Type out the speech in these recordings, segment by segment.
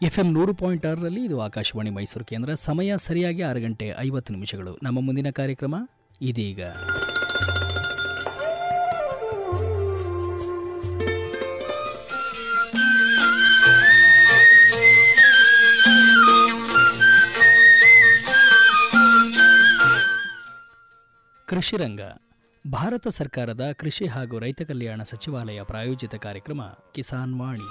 F M ನೂರು point ಆರರಲ್ಲಿ ಇದು ಆಕಾಶವಾಣಿ ಮೈಸೂರು ಕೇಂದ್ರ ಸಮಯ ಸರಿಯಾಗಿ ಆರು ಗಂಟೆ ಐವತ್ತು ನಿಮಿಷಗಳು ನಮ್ಮ ಮುಂದಿನ ಕಾರ್ಯಕ್ರಮ ಇದೀಗ ಕೃಷಿ ರಂಗ ಭಾರತ ಸರ್ಕಾರದ ಕೃಷಿ ಹಾಗೂ ರೈತ ಕಲ್ಯಾಣ ಸಚಿವಾಲಯ ಪ್ರಾಯೋಜಿತ ಕಾರ್ಯಕ್ರಮ ಕಿಸಾನ್ ವಾಣಿ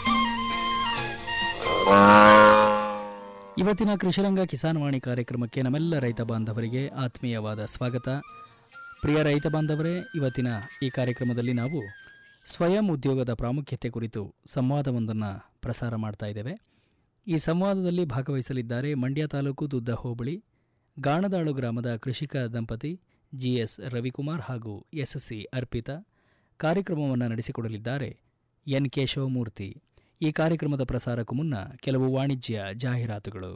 ಇವತ್ತಿನ ಕೃಷಿರಂಗ ಕಿಸಾನ್ ವಾಣಿ ಕಾರ್ಯಕ್ರಮಕ್ಕೆ ನಮ್ಮೆಲ್ಲ ರೈತ ಬಾಂಧವರಿಗೆ ಆತ್ಮೀಯವಾದ ಸ್ವಾಗತ ಪ್ರಿಯ ರೈತ ಬಾಂಧವರೇ ಇವತ್ತಿನ ಈ ಕಾರ್ಯಕ್ರಮದಲ್ಲಿ ನಾವು ಸ್ವಯಂ ಉದ್ಯೋಗದ ಪ್ರಾಮುಖ್ಯತೆ ಕುರಿತು ಸಂವಾದವೊಂದನ್ನು ಪ್ರಸಾರ ಮಾಡ್ತಾ ಇದ್ದೇವೆ ಈ ಸಂವಾದದಲ್ಲಿ ಭಾಗವಹಿಸಲಿದ್ದಾರೆ ಮಂಡ್ಯ ತಾಲೂಕು ದುದ್ದ ಹೋಬಳಿ ಗಾಣದಾಳು ಗ್ರಾಮದ ಕೃಷಿಕ ದಂಪತಿ ಜಿಎಸ್ ರವಿಕುಮಾರ್ ಹಾಗೂ ಎಸ್ಎಸ್ಸಿ ಅರ್ಪಿತಾ ಕಾರ್ಯಕ್ರಮವನ್ನು ನಡೆಸಿಕೊಡಲಿದ್ದಾರೆ ಎನ್ ಕೇಶವಮೂರ್ತಿ ಈ ಕಾರ್ಯಕ್ರಮದ ಪ್ರಸಾರಕ್ಕೂ ಮುನ್ನ ಕೆಲವು ವಾಣಿಜ್ಯ ಜಾಹೀರಾತುಗಳು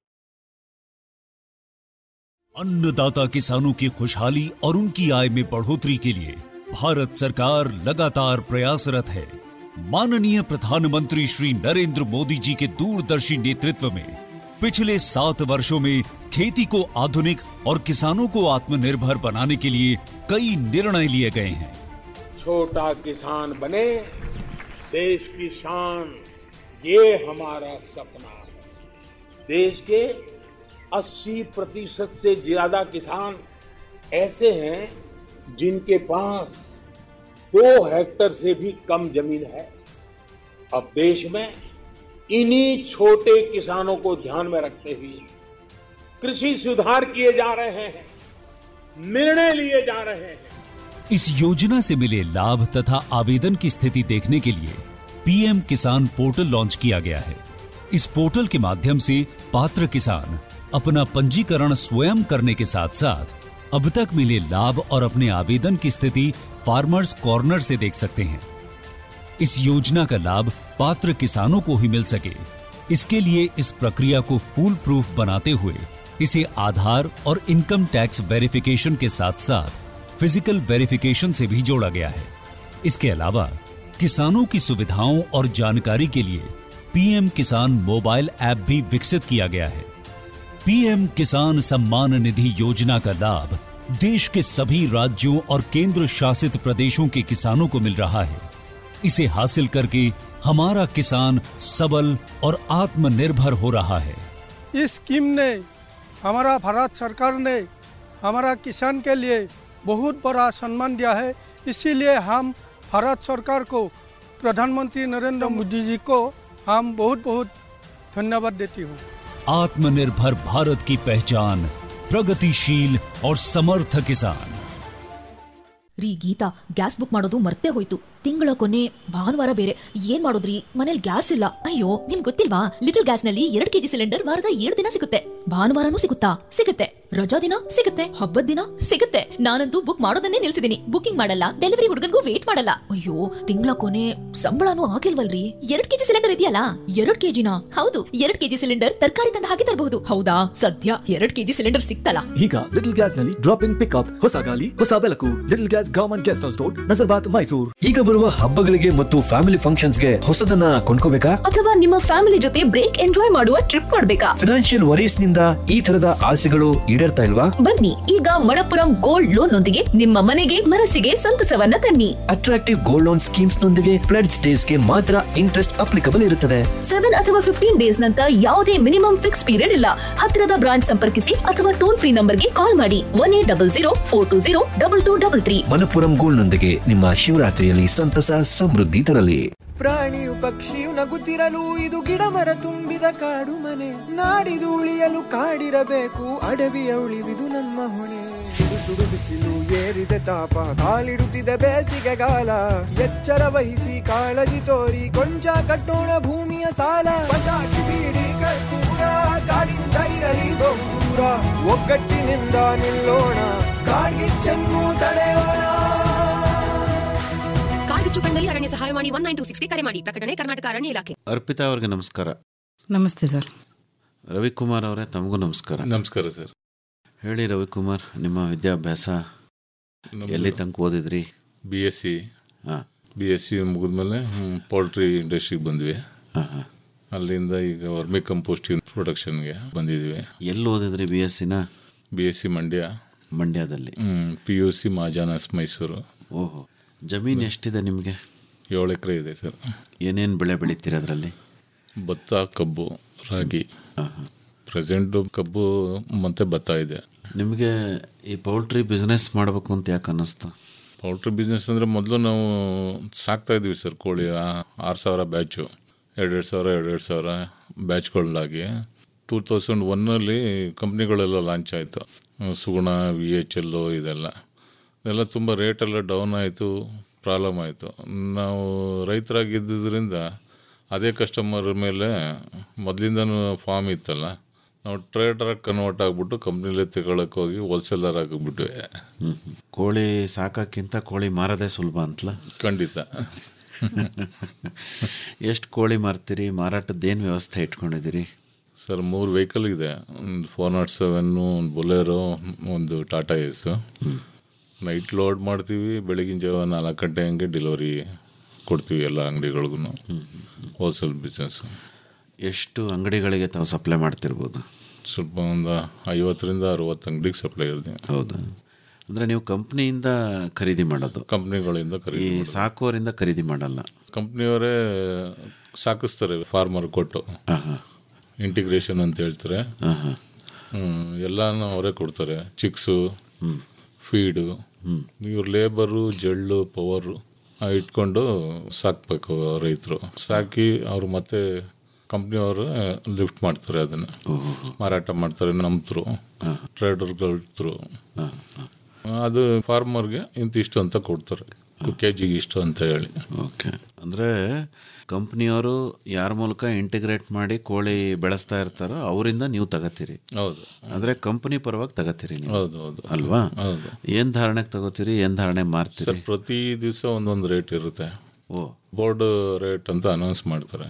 अन्नदाता किसानों की खुशहाली और उनकी आय में बढ़ोतरी के लिए भारत सरकार लगातार प्रयासरत है माननीय प्रधानमंत्री श्री नरेंद्र मोदी जी के दूरदर्शी नेतृत्व में पिछले सात वर्षों में खेती को आधुनिक और किसानों को आत्मनिर्भर बनाने के लिए कई निर्णय लिए गए हैं छोटा किसान बने देश की शान ये हमारा सपना है देश के 80 प्रतिशत से ज्यादा किसान ऐसे हैं जिनके पास दो हेक्टर से भी कम जमीन है अब देश में इन्हीं छोटे किसानों को ध्यान में रखते हुए कृषि सुधार किए जा रहे हैं निर्णय लिए जा रहे हैं इस योजना से मिले लाभ तथा आवेदन की स्थिति देखने के लिए पीएम किसान पोर्टल लॉन्च किया गया है इस पोर्टल के माध्यम से पात्र किसान अपना पंजीकरण स्वयं करने के साथ साथ अब तक मिले लाभ और अपने आवेदन की स्थिति फार्मर्स कॉर्नर से देख सकते हैं इस योजना का लाभ पात्र किसानों को ही मिल सके इसके लिए इस प्रक्रिया को फूल प्रूफ बनाते हुए इसे आधार और इनकम टैक्स वेरिफिकेशन के साथ साथ फिजिकल वेरिफिकेशन से भी जोड़ा गया है इसके अलावा किसानों की सुविधाओं और जानकारी के लिए पीएम किसान मोबाइल ऐप भी विकसित किया गया है पीएम किसान सम्मान निधि योजना का लाभ देश के सभी राज्यों और केंद्र शासित प्रदेशों के किसानों को मिल रहा है इसे हासिल करके हमारा किसान सबल और आत्मनिर्भर हो रहा है इस स्कीम ने हमारा भारत सरकार ने हमारा किसान के लिए बहुत बड़ा सम्मान दिया है इसीलिए हम भारत सरकार को प्रधानमंत्री नरेंद्र मोदी जी को हम बहुत बहुत धन्यवाद देती हूँ आत्मनिर्भर भारत की पहचान प्रगतिशील और समर्थ किसान ರೀ ಗೀತಾ ಗ್ಯಾಸ್ ಬುಕ್ ಮಾಡೋದು ಮರ್ತೇ ಹೋಯ್ತು ತಿಂಗಳ ಕೊನೆ ಭಾನುವಾರ ಬೇರೆ ಏನ್ ಮಾಡೋದ್ರಿ ಮನೇಲಿ ಗ್ಯಾಸ್ ಇಲ್ಲ ಅಯ್ಯೋ ನಿಮ್ ಗೊತ್ತಿಲ್ವಾ ಲಿಟಲ್ ಗ್ಯಾಸ್ ನಲ್ಲಿ ಎರಡ್ ಕೆಜಿ ಸಿಲಿಂಡರ್ ವಾರದ ಏಳು ದಿನ ಸಿಗುತ್ತೆ ಭಾನುವಾರನೂ ಸಿಗುತ್ತಾ ಸಿಗುತ್ತೆ ರಜಾ ದಿನ ಸಿಗುತ್ತೆ ಹಬ್ಬದ ದಿನ ಸಿಗುತ್ತೆ ನಾನಂತೂ ಬುಕ್ ಮಾಡೋದನ್ನೇ ನಿಲ್ಸಿದೀನಿ ಬುಕಿಂಗ್ ಮಾಡಲ್ಲ ಡೆಲಿವರಿ ಹುಡುಗನ್ಗೂ ವೇಟ್ ಮಾಡಲ್ಲ ಅಯ್ಯೋ ತಿಂಗಳ ಕೊನೆ ಸಂಬಳನೂ ಆಗಿಲ್ವಲ್ರಿ ಎರಡ್ ಕೆಜಿ ಸಿಲಿಂಡರ್ ಇದೆಯಲ್ಲ ಎರಡ್ ಕೆಜಿನ ಹೌದು ಎರಡ್ ಕೆಜಿ ಸಿಲಿಂಡರ್ ತರಕಾರಿ ತಂದ ಹಾಗೆ ತರಬಹುದು ಹೌದಾ ಸದ್ಯ ಎರಡ್ ಕೆಜಿ ಸಿಲಿಂಡರ್ ಸಿಕ್ತಲ್ಲ ಈಗ ಲಿಟಲ್ ಗ್ಯಾಸ್ ನಲ್ಲಿ ಡ್ರಾಪ್ ಇನ್ ಪಿಕ್ಅಪ್ ಹೊಸ ಗಾಲಿ ಹೊಸ ಬೆಳಕು little gas government guest house road Nazarbad Mysuru ಈಗ ಬರುವ ಹಬ್ಬಗಳಿಗೆ ಮತ್ತು ಫ್ಯಾಮಿಲಿ ಫಂಕ್ಷನ್ಸ್ ಗೆ ಹೊಸದನ್ನ ಕೊಂಡ್ಕೋಬೇಕಾ ಅಥವಾ ನಿಮ್ಮ ಫ್ಯಾಮಿಲಿ ಜೊತೆ ಬ್ರೇಕ್ ಎಂಜಾಯ್ ಮಾಡುವ ಟ್ರಿಪ್ ಮಾಡ್ಬೇಕಾ ಫಿನಾನ್ಷಿಯಲ್ ವರೀಸ್ ನಿಂದ ಈ ತರದ ಆಸೆಗಳು ಈಡೇರ್ತಾ ಇಲ್ವಾ ಬನ್ನಿ ಈಗ ಮಣಪುರಂ ಗೋಲ್ಡ್ ಲೋನ್ ನೊಂದಿಗೆ ನಿಮ್ಮ ಮನೆಗೆ ಮನಸ್ಸಿಗೆ ಸಂತಸವನ್ನ ತನ್ನಿ ಅಟ್ರಾಕ್ಟಿವ್ ಗೋಲ್ಡ್ ಲೋನ್ ಸ್ಕೀಮ್ಸ್ ನೊಂದಿಗೆ ಪ್ಲೆಡ್ಸ್ ಡೇಸ್ ಗೆ ಮಾತ್ರ ಇಂಟ್ರೆಸ್ಟ್ ಅಪ್ಲಿಕಬಲ್ ಇರುತ್ತದೆ ಸೆವೆನ್ ಅಥವಾ ಫಿಫ್ಟೀನ್ ಡೇಸ್ ನಂತ ಯಾವುದೇ ಮಿನಿಮಮ್ ಫಿಕ್ಸ್ ಪೀರಿಯಡ್ ಇಲ್ಲ ಹತ್ತಿರದ ಬ್ರಾಂಚ್ ಸಂಪರ್ಕಿಸಿ ಅಥವಾ ಟೋಲ್ ಫ್ರೀ ನಂಬರ್ಗೆ ಕಾಲ್ ಮಾಡಿ one eight double zero four two zero double two double three Manappuram gold ನೊಂದಿಗೆ ನಿಮ್ಮ ಶಿವರಾತ್ರಿಯಲ್ಲಿ ಸಂತಸ ಸಮೃದ್ಧಿ ತರಲಿ ಪ್ರಾಣಿಯು ಪಕ್ಷಿಯು ನಗುತ್ತಿರಲು ಇದು ಗಿಡ ಮರ ತುಂಬಿದ ಕಾಡು ಮನೆ ನಾಡಿದು ಉಳಿಯಲು ಕಾಡಿರಬೇಕು ಅಡವಿಯ ಉಳಿವಿದು ನಮ್ಮ ಹೊಣೆ ಸುಡು ಸುಡು ಬಿಸಿಲು ಏರಿದ ತಾಪ ಕಾಲಿಡುತ್ತಿದೆ ಬೇಸಿಗೆಗಾಲ ಎಚ್ಚರ ವಹಿಸಿ ಕಾಳಜಿ ತೋರಿ ಕೊಂಚ ಕಟ್ಟೋಣ ಭೂಮಿಯ ಸಾಲ ಪಟಾಕಿ ಬೀಡಿ ಕರ್ಪೂರ ಕಾಡಿಂದ ಇರಲಿ ಬಹುದೂರ ಒಗ್ಗಟ್ಟಿನಿಂದ ನಿಲ್ಲೋಣ ಕಾಡ್ಗಿಚ್ಚನ್ನು ತಡೆಯೋಣ ಕಾಡ್ಗಿಚ್ಚು ಕಂಡಲ್ಲಿ ಅರಣ್ಯ ಸಹಾಯವಾಣಿ ಒನ್ ನೈನ್ ಟು ಸಿಕ್ಸ್ಗೆ ಕರೆ ಮಾಡಿ ಪ್ರಕಟಣೆ ಕರ್ನಾಟಕ ಅರಣ್ಯ ಇಲಾಖೆ ಅರ್ಪಿತಾ ಅವ್ರಿಗೆ ನಮಸ್ಕಾರ ನಮಸ್ತೆ ಸರ್ ರವಿಕುಮಾರ್ ಅವರೇ ತಮಗೂ ನಮಸ್ಕಾರ ನಮಸ್ಕಾರ ಸರ್ ಹೇಳಿ ರವಿಕುಮಾರ್ ನಿಮ್ಮ ವಿದ್ಯಾಭ್ಯಾಸ ಎಲ್ಲಿ ತನಕ ಓದಿದ್ರಿ ಬಿ ಎಸ್ ಸಿ ಹಾಂ ಬಿ ಎಸ್ ಸಿ ಮುಗಿದ್ಮೇಲೆ ಪೋಲ್ಟ್ರಿ ಇಂಡಸ್ಟ್ರಿಗೆ ಬಂದ್ವಿ ಹಾಂ ಹಾಂ ಅಲ್ಲಿಂದ ಈಗ ವರ್ಮಿ ಕಂಪೋಸ್ಟ್ ಪ್ರೊಡಕ್ಷನ್ಗೆ ಬಂದಿದ್ದೀವಿ ಎಲ್ಲಿ ಓದಿದ್ರಿ ಬಿ ಎಸ್ ಸಿನ ಬಿ ಎಸ್ ಸಿ ಮಂಡ್ಯ ಮಂಡ್ಯದಲ್ಲಿ ಪಿ ಯು ಸಿ ಮಾಜಾನಸ್ ಮೈಸೂರು ಓಹೋ ಜಮೀನು ಎಷ್ಟಿದೆ ನಿಮಗೆ ಏಳು ಎಕರೆ ಇದೆ ಸರ್ ಏನೇನು ಬೆಳೆ ಬೆಳಿತೀರಿ ಅದರಲ್ಲಿ ಭತ್ತ ಕಬ್ಬು ರಾಗಿ ಪ್ರೆಸೆಂಟು ಕಬ್ಬು ಮತ್ತು ಭತ್ತ ಇದೆ ನಿಮಗೆ ಈ ಪೌಲ್ಟ್ರಿ ಬಿಸ್ನೆಸ್ ಮಾಡಬೇಕು ಅಂತ ಯಾಕೆ ಅನ್ನಿಸ್ತು ಪೌಲ್ಟ್ರಿ ಬಿಸ್ನೆಸ್ ಅಂದರೆ ಮೊದಲು ನಾವು ಸಾಕ್ತಾ ಇದ್ವಿ ಸರ್ ಕೋಳಿ ಆ- ಆರು ಸಾವಿರ ಬ್ಯಾಚು ಎರಡೆರಡು ಸಾವಿರ ಎರಡೆರಡು ಸಾವಿರ ಬ್ಯಾಚ್ಗಳಾಗಿ ಟೂ ತೌಸಂಡ್ ಒನ್ನಲ್ಲಿ ಕಂಪ್ನಿಗಳೆಲ್ಲ ಲಾಂಚ್ ಆಯಿತು ಸುಗುಣ ವಿ ಎಚ್ ಎಲ್ಲು ಇದೆಲ್ಲ ಇದೆಲ್ಲ ತುಂಬ ರೇಟೆಲ್ಲ ಡೌನ್ ಆಯಿತು ಪ್ರಾಬ್ಲಮ್ ಆಯಿತು ನಾವು ರೈತರಾಗಿದ್ದರಿಂದ ಅದೇ ಕಸ್ಟಮರ್ ಮೇಲೆ ಮೊದಲಿಂದನೂ ಫಾರ್ಮ್ ಇತ್ತಲ್ಲ ನಾವು ಟ್ರೇಡರಾಗಿ ಕನ್ವರ್ಟ್ ಆಗಿಬಿಟ್ಟು ಕಂಪ್ನಿಲೇ ತಗೊಳಕ್ಕೆ ಹೋಗಿ ಹೋಲ್ಸೇಲರ್ ಆಗಿಬಿಟ್ವಿ ಹ್ಮ್. ಕೋಳಿ ಸಾಕೋಕ್ಕಿಂತ ಕೋಳಿ ಮಾರೋದೇ ಸುಲಭ ಅಂತಲ ಖಂಡಿತ ಎಷ್ಟು ಕೋಳಿ ಮಾರ್ತೀರಿ ಮಾರಾಟದ್ದೇನು ವ್ಯವಸ್ಥೆ ಇಟ್ಕೊಂಡಿದ್ದೀರಿ ಸರ್ ಮೂರು ವೆಹಿಕಲ್ ಇದೆ ಒಂದು ಫೋರ್ ನಾಟ್ ಸೆವೆನ್ನು ಒಂದು ಬೊಲೆರೋ ಒಂದು ಟಾಟಾ ಎಸ್ ನೈಟ್ ಲೋಡ್ ಮಾಡ್ತೀವಿ ಬೆಳಗಿನ ಜಾವ ನಾಲ್ಕು ಗಂಟೆ ಹಂಗೆ ಡೆಲಿವರಿ ಕೊಡ್ತೀವಿ ಎಲ್ಲ ಅಂಗಡಿಗಳಿಗೂ ಹೋಲ್ಸೇಲ್ ಬಿಸ್ನೆಸ್ ಎಷ್ಟು ಅಂಗಡಿಗಳಿಗೆ ತಾವು ಸಪ್ಲೈ ಮಾಡ್ತಿರ್ಬೋದು ಸ್ವಲ್ಪ ಒಂದು ಐವತ್ತರಿಂದ ಅರುವತ್ತು ಅಂಗಡಿಗೆ ಸಪ್ಲೈ ಇರ್ತೀನಿ ಹೌದಾ ಅಂದರೆ ನೀವು ಕಂಪ್ನಿಯಿಂದ ಖರೀದಿ ಮಾಡೋದು ಕಂಪ್ನಿಗಳಿಂದ ಈ ಖರೀದಿ ಮಾಡೋದು. ಸಾಕೋರಿಂದ ಖರೀದಿ ಮಾಡಲ್ಲ ಕಂಪ್ನಿಯವರೇ ಸಾಕಿಸ್ತಾರೆ ಫಾರ್ಮರ್ ಕೊಟ್ಟು ಇಂಟಿಗ್ರೇಷನ್ ಅಂತ ಹೇಳ್ತಾರೆ ಹ್ಮ್, ಎಲ್ಲಾನು ಅವರೇ ಕೊಡ್ತಾರೆ ಚಿಕ್ಸು ಫೀಡು ಇವ್ರ ಲೇಬರು ಜಳ್ಳು ಪವರು ಇಟ್ಕೊಂಡು ಸಾಕಬೇಕು ರೈತರು ಸಾಕಿ ಅವರು ಮತ್ತೆ ಕಂಪ್ನಿಯವರು ಲಿಫ್ಟ್ ಮಾಡ್ತಾರೆ ಅದನ್ನು ಮಾರಾಟ ಮಾಡ್ತಾರೆ ನಮ್ಮ ಥ್ರೂ ಟ್ರೇಡರ್ಗಳ ಥ್ರೂ ಅದು ಫಾರ್ಮರ್ಗೆ ಇಂತಿಷ್ಟು ಅಂತ ಕೊಡ್ತಾರೆ ಕೆ ಜಿಗೆ ಇಷ್ಟು ಅಂತ ಹೇಳಿ ಓಕೆ ಅಂದರೆ ಕಂಪ್ನಿಯವರು ಯಾರ ಮೂಲಕ ಇಂಟಿಗ್ರೇಟ್ ಮಾಡಿ ಕೋಳಿ ಬೆಳೆಸ್ತಾ ಇರ್ತಾರೋ ಅವರಿಂದ ನೀವು ತಗೋತೀರಿ ಹೌದು ಅಂದರೆ ಕಂಪ್ನಿ ಪರವಾಗಿ ತಗೋತೀರಿ ನೀವು ಹೌದು ಹೌದು ಅಲ್ವಾ ಹೌದು ಏನು ಧಾರಣೆಗೆ ತಗೋತೀರಿ ಏನು ಧಾರಣೆ ಮಾರ್ತೀರಿ ಸರ್ ಪ್ರತಿ ದಿವಸ ಒಂದೊಂದು ರೇಟ್ ಇರುತ್ತೆ ಓ ಬೋರ್ಡ್ ರೇಟ್ ಅಂತ ಅನೌನ್ಸ್ ಮಾಡ್ತಾರೆ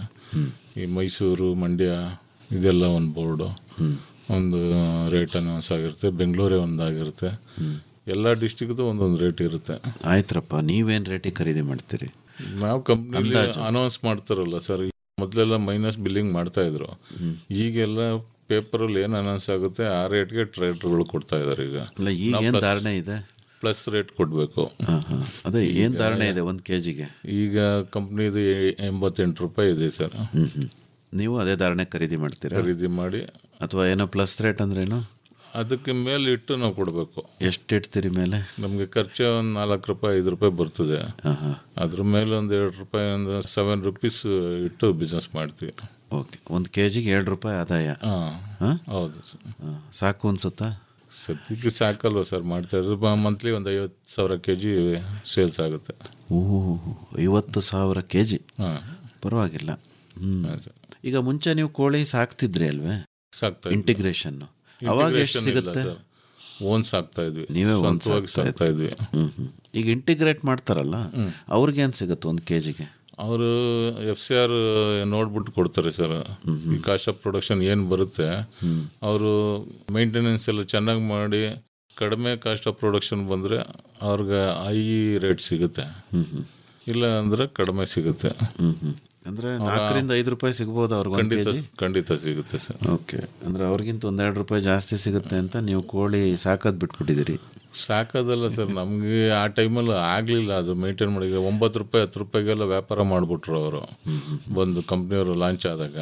ಈ ಮೈಸೂರು ಮಂಡ್ಯ ಇದೆಲ್ಲ ಒಂದು ಬೋರ್ಡು ಒಂದು ರೇಟ್ ಅನೌನ್ಸ್ ಆಗಿರುತ್ತೆ ಬೆಂಗಳೂರೇ ಒಂದಾಗಿರುತ್ತೆ ಎಲ್ಲ ಡಿಸ್ಟಿಕ್ದು ಒಂದೊಂದು ರೇಟ್ ಇರುತ್ತೆ ಆಯ್ತ್ರಪ್ಪ ನೀವೇನು ರೇಟಿಗೆ ಖರೀದಿ ಮಾಡ್ತೀರಿ ನಾವು ಕಂಪ್ನಿಲಿ ಅನೌನ್ಸ್ ಮಾಡ್ತಾರಲ್ಲ ಸರ್ ಮೊದಲೆಲ್ಲ ಮೈನಸ್ ಬಿಲ್ಲಿಂಗ್ ಮಾಡ್ತಾ ಇದ್ರು ಈಗೆಲ್ಲ ಪೇಪರಲ್ಲಿ ಏನು ಅನೌನ್ಸ್ ಆಗುತ್ತೆ ಆ ರೇಟ್ಗೆ ಟ್ರೇಡರ್ಗಳು ಕೊಡ್ತಾ ಇದ್ದಾರೆ ಈಗ ಅಲ್ಲ ಈಗ ಏನು ಧಾರಣೆ ಇದೆ ಪ್ಲಸ್ ರೇಟ್ ಕೊಡಬೇಕು ಹಾಂ ಹಾಂ ಅದೇ ಏನು ಧಾರಣೆ ಇದೆ ಒಂದು ಕೆ ಜಿಗೆ ಈಗ ಕಂಪ್ನಿದು ಎಂಬತ್ತೆಂಟು ರೂಪಾಯಿ ಇದೆ ಸರ್ ಹ್ಞೂ ಹ್ಞೂ ನೀವು ಅದೇ ಧಾರಣೆ ಖರೀದಿ ಮಾಡ್ತೀರಾ ಖರೀದಿ ಮಾಡಿ ಅಥವಾ ಏನೋ ಪ್ಲಸ್ ರೇಟ್ ಅಂದ್ರೇನು ಅದಕ್ಕೆ ಮೇಲೆ ಇಟ್ಟು ನಾವು ಕೊಡಬೇಕು ಎಷ್ಟು ಇಡ್ತೀರಿ ಮೇಲೆ ನಮಗೆ ಖರ್ಚು ಒಂದು ನಾಲ್ಕು ರೂಪಾಯಿ ಐದು ರೂಪಾಯಿ ಬರ್ತದೆ ಹಾಂ ಹಾಂ ಅದ್ರ ಮೇಲೆ ಒಂದು ಎರಡು ರೂಪಾಯಿ ಒಂದು ಸೆವೆನ್ ರುಪೀಸ್ ಇಟ್ಟು ಬಿಸ್ನೆಸ್ ಮಾಡ್ತೀವಿ ಓಕೆ ಒಂದು ಕೆ ಜಿಗೆ ಎರಡು ರೂಪಾಯಿ ಆದಾಯ ಹಾಂ ಹಾಂ ಹೌದು ಸರ್ ಹಾಂ ಸಾಕು ಅನ್ಸುತ್ತಾ ಸದ್ಯಕ್ಕೆ ಸಾಕಲ್ವ ಸರ್ ಮಾಡ್ತಾ ಇರೋದು ಮಂತ್ಲಿ ಒಂದು ಐವತ್ತು ಸಾವಿರ ಕೆ ಜಿ ಸೇಲ್ಸ್ ಆಗುತ್ತೆ ಓಹ್ ಐವತ್ತು ಸಾವಿರ ಕೆ ಜಿ ಹಾಂ ಪರವಾಗಿಲ್ಲ ಹ್ಞೂ ಹಾಂ ಸರ್ ಈಗ ಮುಂಚೆ ನೀವು ಕೋಳಿ ಸಾಕ್ತಿದ್ರಿ ಅಲ್ವೇ ಸಾಕ್ತಾ ಇದ್ವಿ. ಇಂಟಿಗ್ರೇಷನ್ ಅವಾಗ ಎಷ್ಟು Integration ಇಲ್ಲ ಸಿಗುತ್ತೆ ಸರ್ ಓನ್ ಸಾಕ್ತಾ ಇದ್ವಿ ನೀವೇ ಒಂದು ಸ್ವಂತವಾಗಿ ಸಾಕ್ತಾ ಇದ್ವಿ ಹ್ಮ್ ಹ್ಮ್. ಈಗ ಇಂಟಿಗ್ರೇಟ್ ಮಾಡ್ತಾರಲ್ಲ ಅವ್ರಿಗೆ ಏನು ಸಿಗುತ್ತೆ ಒಂದು ಕೆ ಜಿಗೆ ಅವರು ಎಫ್ ಸಿ ಆರ್ ನೋಡ್ಬಿಟ್ಟು ಕೊಡ್ತಾರೆ ಸರ್ ಈ ಕಾಸ್ಟ್ ಆಫ್ ಪ್ರೊಡಕ್ಷನ್ ಏನು ಬರುತ್ತೆ ಅವರು ಮೇಂಟೆನೆನ್ಸ್ ಎಲ್ಲ ಚೆನ್ನಾಗಿ ಮಾಡಿ ಕಡಿಮೆ ಕಾಸ್ಟ್ ಆಫ್ ಪ್ರೊಡಕ್ಷನ್ ಬಂದರೆ ಅವ್ರಿಗೆ ಹೈ ರೇಟ್ ಸಿಗುತ್ತೆ ಇಲ್ಲ ಅಂದರೆ ಕಡಿಮೆ ಸಿಗುತ್ತೆ ಹ್ಮ್ ಹ್ಮ್ ಅಂದ್ರೆ ನಾಲ್ಕರಿಂದ ಐದು ರೂಪಾಯಿ ಸಿಗ್ಬೋದು ಅವ್ರಿಗೆ ಒಂದು ಖಂಡಿತ ಕೆಜಿ ಖಂಡಿತ ಸಿಗುತ್ತೆ ಸರ್ ಓಕೆ ಅಂದ್ರೆ ಅವ್ರಿಗಿಂತ ಒಂದೆರಡು ರೂಪಾಯಿ ಜಾಸ್ತಿ ಸಿಗುತ್ತೆ ಅಂತ ನೀವು ಕೋಳಿ ಸಾಕೋದ್ ಬಿಟ್ಬಿಟ್ಟಿದ್ದೀರಿ ಸಾಕೋದಲ್ಲ ಸರ್ ನಮಗೆ ಆ ಟೈಮಲ್ಲಿ ಆಗಲಿಲ್ಲ ಅದು ಮೇಂಟೈನ್ ಮಾಡಿ ಈಗ ಒಂಬತ್ತು ರೂಪಾಯಿ ಹತ್ತು ರೂಪಾಯಿಗೆಲ್ಲ ವ್ಯಾಪಾರ ಮಾಡಿಬಿಟ್ರು ಅವರು ಬಂದು ಕಂಪ್ನಿಯವರು ಲಾಂಚ್ ಆದಾಗ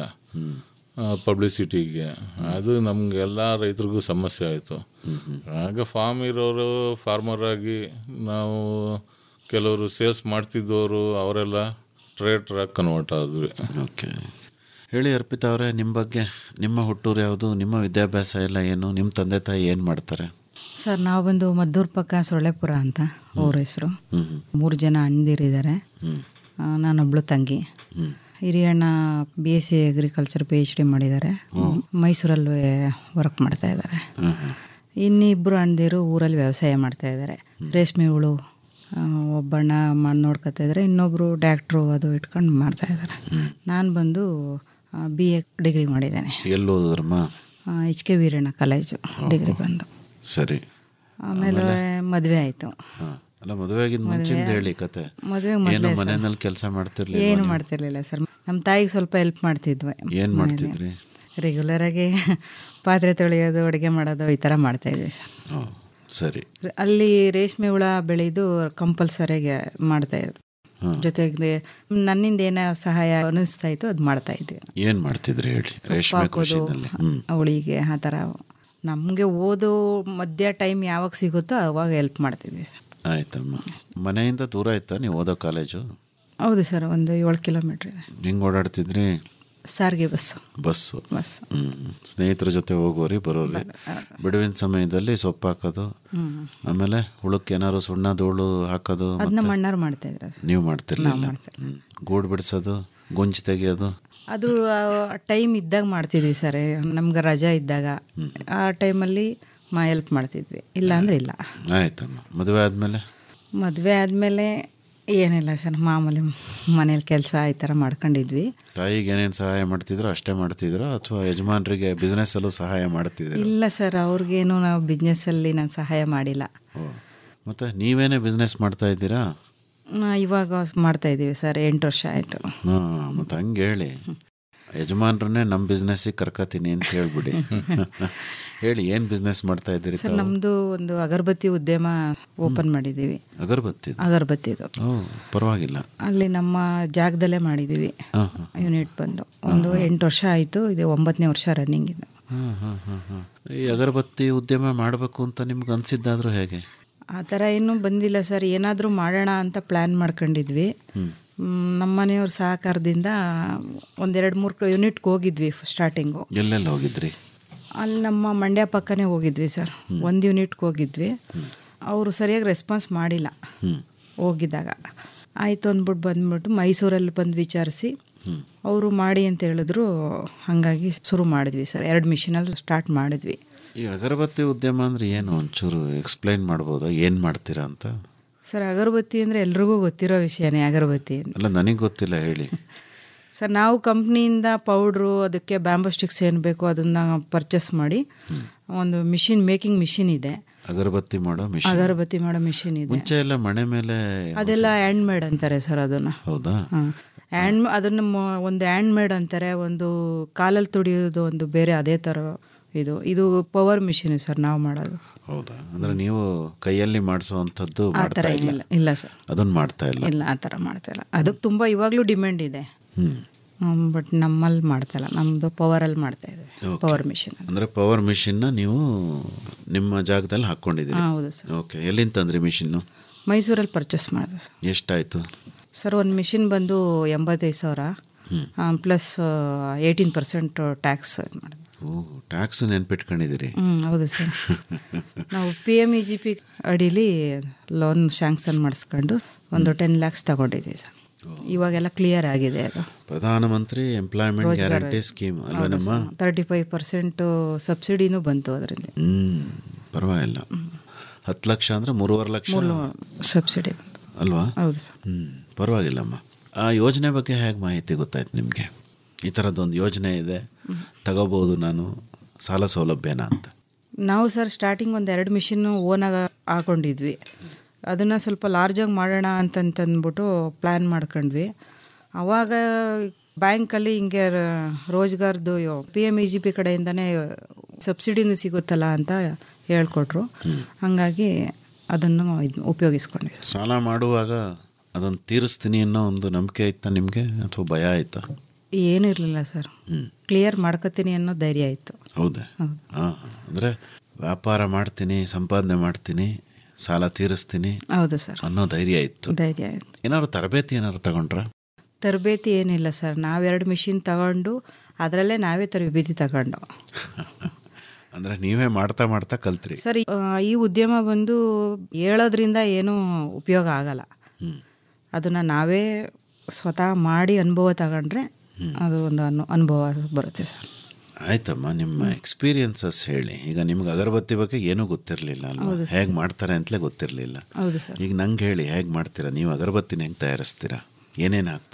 ಪಬ್ಲಿಸಿಟಿಗೆ ಅದು ನಮಗೆಲ್ಲ ರೈತರಿಗೂ ಸಮಸ್ಯೆ ಆಯಿತು ಆಗ ಫಾರ್ಮ್ ಇರೋರು ಫಾರ್ಮರ್ ಆಗಿ ನಾವು ಕೆಲವರು ಸೇಲ್ಸ್ ಮಾಡ್ತಿದ್ದವರು ಅವರೆಲ್ಲ ಟ್ರೇಡ್ರಾಗಿ ಕನ್ವರ್ಟ್ ಆದ್ವಿ ಓಕೆ ಹೇಳಿ ಅರ್ಪಿತಾ ಅವರೇ ನಿಮ್ಮ ಬಗ್ಗೆ ನಿಮ್ಮ ಹುಟ್ಟೂರು ಯಾವುದು ನಿಮ್ಮ ವಿದ್ಯಾಭ್ಯಾಸ ಎಲ್ಲ ಏನು ನಿಮ್ಮ ತಂದೆ ತಾಯಿ ಏನು ಮಾಡ್ತಾರೆ ಸರ್ ನಾವು ಬಂದು ಮದ್ದೂರು ಪಕ್ಕ ಸೊಳ್ಳೆಪುರ ಅಂತ ಅವ್ರ ಹೆಸರು ಮೂರು ಜನ ಅಣ್ಣದಿರಿದ್ದಾರೆ ನಾನೊಬ್ಳು ತಂಗಿ ಹಿರಿಯಣ್ಣ B S C agriculture P H D ಮಾಡಿದ್ದಾರೆ ಮೈಸೂರಲ್ಲಿ ವರ್ಕ್ ಮಾಡ್ತಾ ಇದ್ದಾರೆ ಇನ್ನಿಬ್ಬರು ಅಣ್ಣದಿರು ಊರಲ್ಲಿ ವ್ಯವಸಾಯ ಮಾಡ್ತಾ ಇದ್ದಾರೆ ರೇಷ್ಮೆ ಹುಳು ಆ, ಒಬ್ಬಣ್ಣ ಮಾಡಿ ನೋಡ್ಕೊತಾ ಇದ್ದಾರೆ ಇನ್ನೊಬ್ಬರು ಡಾಕ್ಟ್ರು ಅದು ಇಟ್ಕೊಂಡು ಮಾಡ್ತಾ ಇದ್ದಾರೆ ನಾನು ಬಂದು ಬಿ ಎ ಡಿಗ್ರಿ ಮಾಡಿದ್ದೇನೆ ಎಲ್ಲಿ ಓದಿದ್ರಮ್ಮ H K Veeranna college degree ಬಂದು ಸರಿ ಆಮೇಲೆ ಮದುವೆ ಆಯಿತು ಅಲ್ಲ ಮದುವೆಗಿಂತ ಮುಂಚಿಂದ ಹೇಳಿ ಕತೆ ಮದುವೆ ಏನು ಮೊದಲೇ ಮನೆಯಲ್ಲಿ ಕೆಲಸ ಮಾಡ್ತಿರ್ಲಿಲ್ಲ ಏನು ಮಾಡ್ತಿರ್ಲಿಲ್ಲ ಸರ್ ನಮ್ಮ ತಾಯಿಗೆ ಸ್ವಲ್ಪ ಹೆಲ್ಪ್ ಮಾಡ್ತಿದ್ವಿ ಏನ್ ಮಾಡ್ತಿದ್ರಿ ರೆಗ್ಯುಲರ್ ಆಗಿ ಪಾತ್ರೆ ತೊಳೆಯೋದು ಅಡುಗೆ ಮಾಡೋದು ಈ ಥರ ಮಾಡ್ತಾ ಇದ್ವಿ ಸರ್ ಓ, ಸರಿ ಅಲ್ಲಿ ರೇಷ್ಮೆ ಹುಳ ಬೆಳೆದು ಕಂಪಲ್ಸರಿಯಾಗಿ ಮಾಡ್ತಾ ಇದ್ರು ಜೊತೆಗೆ ನನ್ನಿಂದ ಏನ ಸಹಾಯ ಅನಿಸ್ತಾ ಇತ್ತು ಅದು ಮಾಡ್ತಾ ಇದ್ವಿ ಏನ್ ಮಾಡ್ತಿದ್ರಿ ಹೇಳಿ ರೇಷ್ಮೆ ಹಾಕೋದು ಕೃಷಿನಲ್ಲಿ ಹ್ಮ್ ಅವಳಿಗೆ ಆ ಥರ ನಮಗೆ ಓದೋ ಮಧ್ಯ ಟೈಮ್ ಯಾವಾಗ ಸಿಗುತ್ತೋ ಅವಾಗ ಹೆಲ್ಪ್ ಮಾಡ್ತಿದ್ವಿ ಸರ್ ಆಯ್ತಮ್ಮ ಮನೆಯಿಂದ ದೂರ ಇತ್ತಾ ನೀವು ಓದೋ ಕಾಲೇಜು ಹೌದು ಸರ್ ಒಂದು ಏಳು ಕಿಲೋಮೀಟ್ರ್ ಇದೆ ಹೆಂಗ್ ಓಡಾಡ್ತಿದ್ರಿ ಸಾರಿಗೆ ಬಸ್ಸು ಬಸ್ಸು ಬಸ್ ಹ್ಮ್ ಸ್ನೇಹಿತರ ಜೊತೆ ಹೋಗೋರಿ ಬರೋರಿ ಬಿಡುವಿನ ಸಮಯದಲ್ಲಿ ಸೊಪ್ಪು ಹಾಕೋದು ಹ್ಮ್. ಆಮೇಲೆ ಹುಳಕ್ಕೆ ಏನಾದ್ರು ಸುಣ್ಣ ಧೂಳು ಹಾಕೋದು ಅದನ್ನ ಮತ್ತೆ ಮಣ್ಣಾರು ಮಾಡ್ತಾ ಇದ್ರು ಸರ್. ನೀವು ಮಾಡ್ತಿರ್ಲಿಲ್ಲ ಹ್ಮ್. ಗೂಡು ಬಿಡಿಸೋದು ಗುಂಜು ತೆಗಿಯೋದು ಅದು ಟೈಮ್ ಇದ್ದಾಗ ಮಾಡ್ತಿದ್ವಿ ಸರ್ ನಮ್ಗೆ ರಜಾ ಇದ್ದಾಗ ಆ ಟೈಮಲ್ಲಿ ಮಾ ಹೆಲ್ಪ್ ಮಾಡ್ತಿದ್ವಿ ಇಲ್ಲ ಅಂದ್ರೆ ಇಲ್ಲ ಆಯ್ತಮ್ಮ ಮದುವೆ ಆದ್ಮೇಲೆ ಮದುವೆ ಆದಮೇಲೆ ಏನಿಲ್ಲ ಸರ್ ಮಾಮೂಲಿ ಮನೇಲಿ ಕೆಲಸ ಈ ಥರ ಮಾಡ್ಕೊಂಡಿದ್ವಿ ತಾಯಿಗೆ ಏನೇನು ಸಹಾಯ ಮಾಡ್ತಿದ್ರೋ ಅಷ್ಟೇ ಮಾಡ್ತಿದ್ರೋ ಅಥವಾ ಯಜಮಾನರಿಗೆ ಬಿಸ್ನೆಸ್ ಅಲ್ಲೂ ಸಹಾಯ ಮಾಡ್ತಿದ್ರು ಇಲ್ಲ ಸರ್ ಅವ್ರಿಗೇನು ನಾವು ಬಿಸ್ನೆಸ್ಸಲ್ಲಿ ನಾನು ಸಹಾಯ ಮಾಡಿಲ್ಲ ಮತ್ತೆ ನೀವೇನೇ ಬಿಸ್ನೆಸ್ ಮಾಡ್ತಾ ಇದ್ದೀರಾ ನಾ ಇವಾಗ ಮಾಡ್ತಾ ಇದ್ದೀವಿ ಸರ್ ಎಂಟು ವರ್ಷ ಆಯಿತು ಹಾಂ ಮತ್ತೆ ಹಂಗೆ ಹೇಳಿ ಯಜಮಾನ್ರನ್ನೇ ನಮ್ಮ ಬಿಸ್ನೆಸ್ಸಿಗೆ ಕರ್ಕತೀನಿ ಅಂತ ಹೇಳ್ಬಿಡಿ ಹೇಳಿ ಏನು ಬಿಸ್ನೆಸ್ ಮಾಡ್ತಾ ಇದ್ದೀರಿ ಸರ್ ತಾವು? ನಮ್ಮದು ಒಂದು ಅಗರಬತ್ತಿ ಉದ್ಯಮ ಓಪನ್ ಮಾಡಿದ್ದೀವಿ ಅಗರಬತ್ತಿ ಅಗರಬತ್ತಿದು ಓ ಪರವಾಗಿಲ್ಲ ಅಲ್ಲಿ ನಮ್ಮ ಜಾಗದಲ್ಲೇ ಮಾಡಿದ್ದೀವಿ ಹಾಂ ಹಾಂ ಯೂನಿಟ್ ಬಂದು ಒಂದು ಎಂಟು ವರ್ಷ ಆಯಿತು ಇದು ಒಂಬತ್ತನೇ ವರ್ಷ ರನ್ನಿಂಗ್ ಇದು ಹಾಂ ಹಾಂ ಹಾಂ ಹಾಂ ಈ ಅಗರಬತ್ತಿ ಉದ್ಯಮ ಮಾಡಬೇಕು ಅಂತ ನಿಮ್ಗೆ ಅನಿಸಿದ್ದಾದ್ರೂ ಹೇಗೆ ಆ ಥರ ಏನೂ ಬಂದಿಲ್ಲ ಸರ್ ಏನಾದರೂ ಮಾಡೋಣ ಅಂತ ಪ್ಲ್ಯಾನ್ ಮಾಡ್ಕೊಂಡಿದ್ವಿ ಮ್, ನಮ್ಮ ಮನೆಯವ್ರ ಸಹಕಾರದಿಂದ ಒಂದೆರಡು ಮೂರು ಯೂನಿಟ್ಗೆ ಹೋಗಿದ್ವಿ ಸ್ಟಾರ್ಟಿಂಗು ಎಲ್ಲೆಲ್ಲಿ ಹೋಗಿದ್ರಿ ಅಲ್ಲಿ ನಮ್ಮ ಮಂಡ್ಯ ಪಕ್ಕನೇ ಹೋಗಿದ್ವಿ ಸರ್ ಒಂದು ಯೂನಿಟ್ಗೆ ಹೋಗಿದ್ವಿ ಅವರು ಸರಿಯಾಗಿ ರೆಸ್ಪಾನ್ಸ್ ಮಾಡಿಲ್ಲ ಹೋಗಿದ್ದಾಗ ಆಯಿತು ಅಂದ್ಬಿಟ್ಟು ಬಂದ್ಬಿಟ್ಟು ಮೈಸೂರಲ್ಲಿ ಬಂದು ವಿಚಾರಿಸಿ ಅವರು ಮಾಡಿ ಅಂತ ಹೇಳಿದ್ರು ಹಾಗಾಗಿ ಶುರು ಮಾಡಿದ್ವಿ ಸರ್ ಎರಡು ಮಿಷಿನಲ್ಲಿ ಸ್ಟಾರ್ಟ್ ಮಾಡಿದ್ವಿ ಈ ಅಗರಬತ್ತಿ ಉದ್ಯಮ ಅಂದ್ರೆ ಏನು ಒಂಚೂರು ಎಕ್ಸ್ಪ್ಲೈನ್ ಮಾಡ್ಬೋದಾ ಏನು ಮಾಡ್ತೀರಾ ಅಂತ ಸರ್ ಅಗರಬತ್ತಿ ಅಂದರೆ ಎಲ್ರಿಗೂ ಗೊತ್ತಿರೋ ವಿಷಯನೇ ಅಗರಬತ್ತಿ ಅಂತ ಅಲ್ಲ ನನಗೆ ಗೊತ್ತಿಲ್ಲ ಹೇಳಿ ಸರ್ ನಾವು ಕಂಪ್ನಿಯಿಂದ ಪೌಡ್ರು ಅದಕ್ಕೆ ಬ್ಯಾಂಬೋ ಸ್ಟಿಕ್ಸ್ ಏನು ಬೇಕೋ ಅದನ್ನು ಪರ್ಚೇಸ್ ಮಾಡಿ ಒಂದು ಮಿಷಿನ್ ಮೇಕಿಂಗ್ ಮಿಷಿನ್ ಇದೆ ಅಗರಬತ್ತಿ ಮಾಡೋ ಮಿಷನ್ ಅಗರಬತ್ತಿ ಮಾಡೋ ಮಿಷಿನ್ ಇದೆ ಮುಂಚೆ ಎಲ್ಲ ಮನೆ ಮೇಲೆ ಅದೆಲ್ಲ ಹ್ಯಾಂಡ್ ಮೇಡ್ ಅಂತಾರೆ ಸರ್ ಅದನ್ನು ಹೌದಾ ಹ್ಯಾಂಡ್ ಅದನ್ನು ಮ- ಒಂದು ಹ್ಯಾಂಡ್ ಮೇಡ್ ಅಂತಾರೆ ಒಂದು ಕಾಲಲ್ಲಿ ತುಡಿಯೋದು ಒಂದು ಬೇರೆ ಅದೇ ಥರ ಇದು ಇದು ಪವರ್ ಮಿಷಿನ್ ಸರ್ ನಾವು ಮಾಡೋದು ಹೌದಾ ಅಂದ್ರೆ ನೀವು ಕೈಯಲ್ಲಿ ಮಾಡಿಸುವಂಥದ್ದು ಆ ಥರ ಮಾಡ್ತಾ ಇಲ್ಲ ಏನಿಲ್ಲ ಇಲ್ಲ ಸರ್ ಅದನ್ನ ಮಾಡ್ತಾ ಇಲ್ಲ ಇಲ್ಲ ಆ ಥರ ಮಾಡ್ತಾ ಇಲ್ಲ ಅದಕ್ಕೆ ತುಂಬ ಇವಾಗಲೂ ಡಿಮ್ಯಾಂಡ್ ಇದೆ ಹ್ಮ್ ಬಟ್ ನಮ್ಮಲ್ಲಿ ಮಾಡ್ತಾ ಇಲ್ಲ ನಮ್ಮದು ಪವರಲ್ಲಿ ಮಾಡ್ತಾ ಇದ್ದೀವಿ Okay. ಪವರ್ ಮಿಷಿನ್ ಅಂದ್ರೆ ಪವರ್ ಮಿಷಿನ್ನ ನೀವು ನಿಮ್ಮ ಜಾಗದಲ್ಲಿ ಹಾಕ್ಕೊಂಡಿದ್ದೀರಿ ಹಾ, ಹೌದು ಸರ್. ಓಕೆ ಎಲ್ಲಿಂದ ತಂದ್ರಿ ಮಿಷಿನ್ನು ಮೈಸೂರಲ್ಲಿ ಪರ್ಚೇಸ್ ಮಾಡಿದೆ ಸರ್ ಎಷ್ಟಾಯ್ತು ಸರ್ ಒಂದು ಮಿಷಿನ್ ಬಂದು ಎಂಬತ್ತೈದು ಸಾವಿರ ಪ್ಲಸ್ ಏಯ್ಟೀನ್ ಪರ್ಸೆಂಟ್ ಟ್ಯಾಕ್ಸ್ ಇದು ಮಾಡಿದೆ ಓ ಟ್ಯಾಕ್ಸ್ ನೆನ್ಪಿಟ್ಕೊಂಡಿದ್ದೀರಿ ಹ್ಞೂ ಹೌದು ಸರ್ ನಾವು P M E G P ಅಡೀಲಿ ಲೋನ್ ಶಾಂಕ್ಷನ್ ಮಾಡಿಸ್ಕೊಂಡು ಒಂದು ಟೆನ್ ಲ್ಯಾಕ್ಸ್ ತಗೊಂಡಿದ್ದೀವಿ ಸರ್ ಇವಾಗೆಲ್ಲ ಕ್ಲಿಯರ್ ಆಗಿದೆ ಅದು ಪ್ರಧಾನಮಂತ್ರಿ ಎಂಪ್ಲಾಯ್ಮೆಂಟ್ ಗ್ಯಾರಂಟಿ ಸ್ಕೀಮ್ ಅಲ್ವೇನಮ್ಮ ತರ್ಟಿ ಫೈವ್ ಪರ್ಸೆಂಟು ಸಬ್ಸಿಡಿನೂ ಬಂತು ಅದರಿಂದ ಹ್ಮ್ ಪರವಾಗಿಲ್ಲ ಹತ್ತು ಲಕ್ಷ ಅಂದ್ರೆ ಮೂರುವರೆ ಲಕ್ಷ ಸಬ್ಸಿಡಿ ಬಂತು ಅಲ್ವಾ ಹೌದು ಸರ್ ಹ್ಮ್ ಪರವಾಗಿಲ್ಲಮ್ಮ ಆ ಯೋಜನೆ ಬಗ್ಗೆ ಹೇಗೆ ಮಾಹಿತಿ ಗೊತ್ತಾಯ್ತು ನಿಮಗೆ ಈ ಥರದ್ದೊಂದು ಯೋಜನೆ ಇದೆ ತಗೋಬೋದು ನಾನು ಸಾಲ ಸೌಲಭ್ಯನ ಅಂತ ನಾವು ಸರ್ ಸ್ಟಾರ್ಟಿಂಗ್ ಒಂದು ಎರಡು ಮಿಷಿನ್ನು ಓನಾಗ ಹಾಕೊಂಡಿದ್ವಿ ಅದನ್ನು ಸ್ವಲ್ಪ ಲಾರ್ಜಾಗಿ ಮಾಡೋಣ ಅಂತಂತಂದ್ಬಿಟ್ಟು ಪ್ಲ್ಯಾನ್ ಮಾಡ್ಕೊಂಡ್ವಿ ಆವಾಗ ಬ್ಯಾಂಕಲ್ಲಿ ಹಿಂಗೆ ರ- ರೋಜ್ಗಾರ್ದು P M E G P ಕಡೆಯಿಂದನೇ ಸಬ್ಸಿಡಿನೂ ಸಿಗುತ್ತಲ್ಲ ಅಂತ ಹೇಳ್ಕೊಟ್ರು ಹಾಗಾಗಿ ಅದನ್ನು ಇದು ಉಪಯೋಗಿಸ್ಕೊಂಡ್ವಿ ಸರ್ ಸಾಲ ಮಾಡುವಾಗ ಅದನ್ನು ತೀರಿಸ್ತೀನಿ ಅನ್ನೋ ಒಂದು ನಂಬಿಕೆ ಇತ್ತಾ ನಿಮಗೆ ಅಥವಾ ಭಯ ಆಯ್ತಾ ಏನೂ ಇರಲಿಲ್ಲ ಸರ್ ಕ್ಲಿಯರ್ ಮಾಡ್ಕೋತೀನಿ ಅನ್ನೋ ಧೈರ್ಯ ಇತ್ತು ಹೌದಾ ಹಾಂ ಅಂದರೆ ವ್ಯಾಪಾರ ಮಾಡ್ತೀನಿ ಸಂಪಾದನೆ ಮಾಡ್ತೀನಿ ಸಾಲ ತೀರಿಸ್ತೀನಿ ಹೌದು ಸರ್ ಅನ್ನೋ ಧೈರ್ಯ ಇತ್ತು ಧೈರ್ಯ ಇತ್ತು ಏನಾದ್ರು ತರಬೇತಿ ಏನಾದ್ರು ತಗೊಂಡ್ರ ತರಬೇತಿ ಏನಿಲ್ಲ ಸರ್ ನಾವೆರಡು ಮಿಷಿನ್ ತಗೊಂಡು ಅದರಲ್ಲೇ ನಾವೇ ತರಬೇತಿ ತಗೊಂಡು ಅಂದರೆ ನೀವೇ ಮಾಡ್ತಾ ಮಾಡ್ತಾ ಕಲ್ತ್ರಿ ಸರ್ ಈ- ಆ, ಈ ಉದ್ಯಮ ಬಂದು ಹೇಳೋದ್ರಿಂದ ಏನೂ ಉಪಯೋಗ ಆಗಲ್ಲ ಅದನ್ನು ನಾವೇ ಸ್ವತಃ ಮಾಡಿ ಅನುಭವ ತಗೊಂಡ್ರೆ ಅದು ಒಂದು ಅನು ಅನುಭವ ಬರುತ್ತೆ ಸರ್ ಆಯ್ತಮ್ಮ ನಿಮ್ಮ ಎಕ್ಸ್ಪೀರಿಯನ್ಸಸ್ ಹೇಳಿ ಈಗ ನಿಮ್ಗೆ ಅಗರಬತ್ತಿ ಬಗ್ಗೆ ಏನೂ ಗೊತ್ತಿರಲಿಲ್ಲ ಅಲ್ವಾ ಹೇಗೆ ಮಾಡ್ತಾರೆ ಅಂತಲೇ ಗೊತ್ತಿರಲಿಲ್ಲ ಹೌದು ಸರ್ ಈಗ ನಂಗೆ ಹೇಳಿ ಹೇಗೆ ಮಾಡ್ತೀರಾ ನೀವು ಅಗರಬತ್ತಿನ ಹೆಂಗೆ ತಯಾರಿಸ್ತೀರಾ ಏನೇನು ಹಾಕ್ತೀರಾ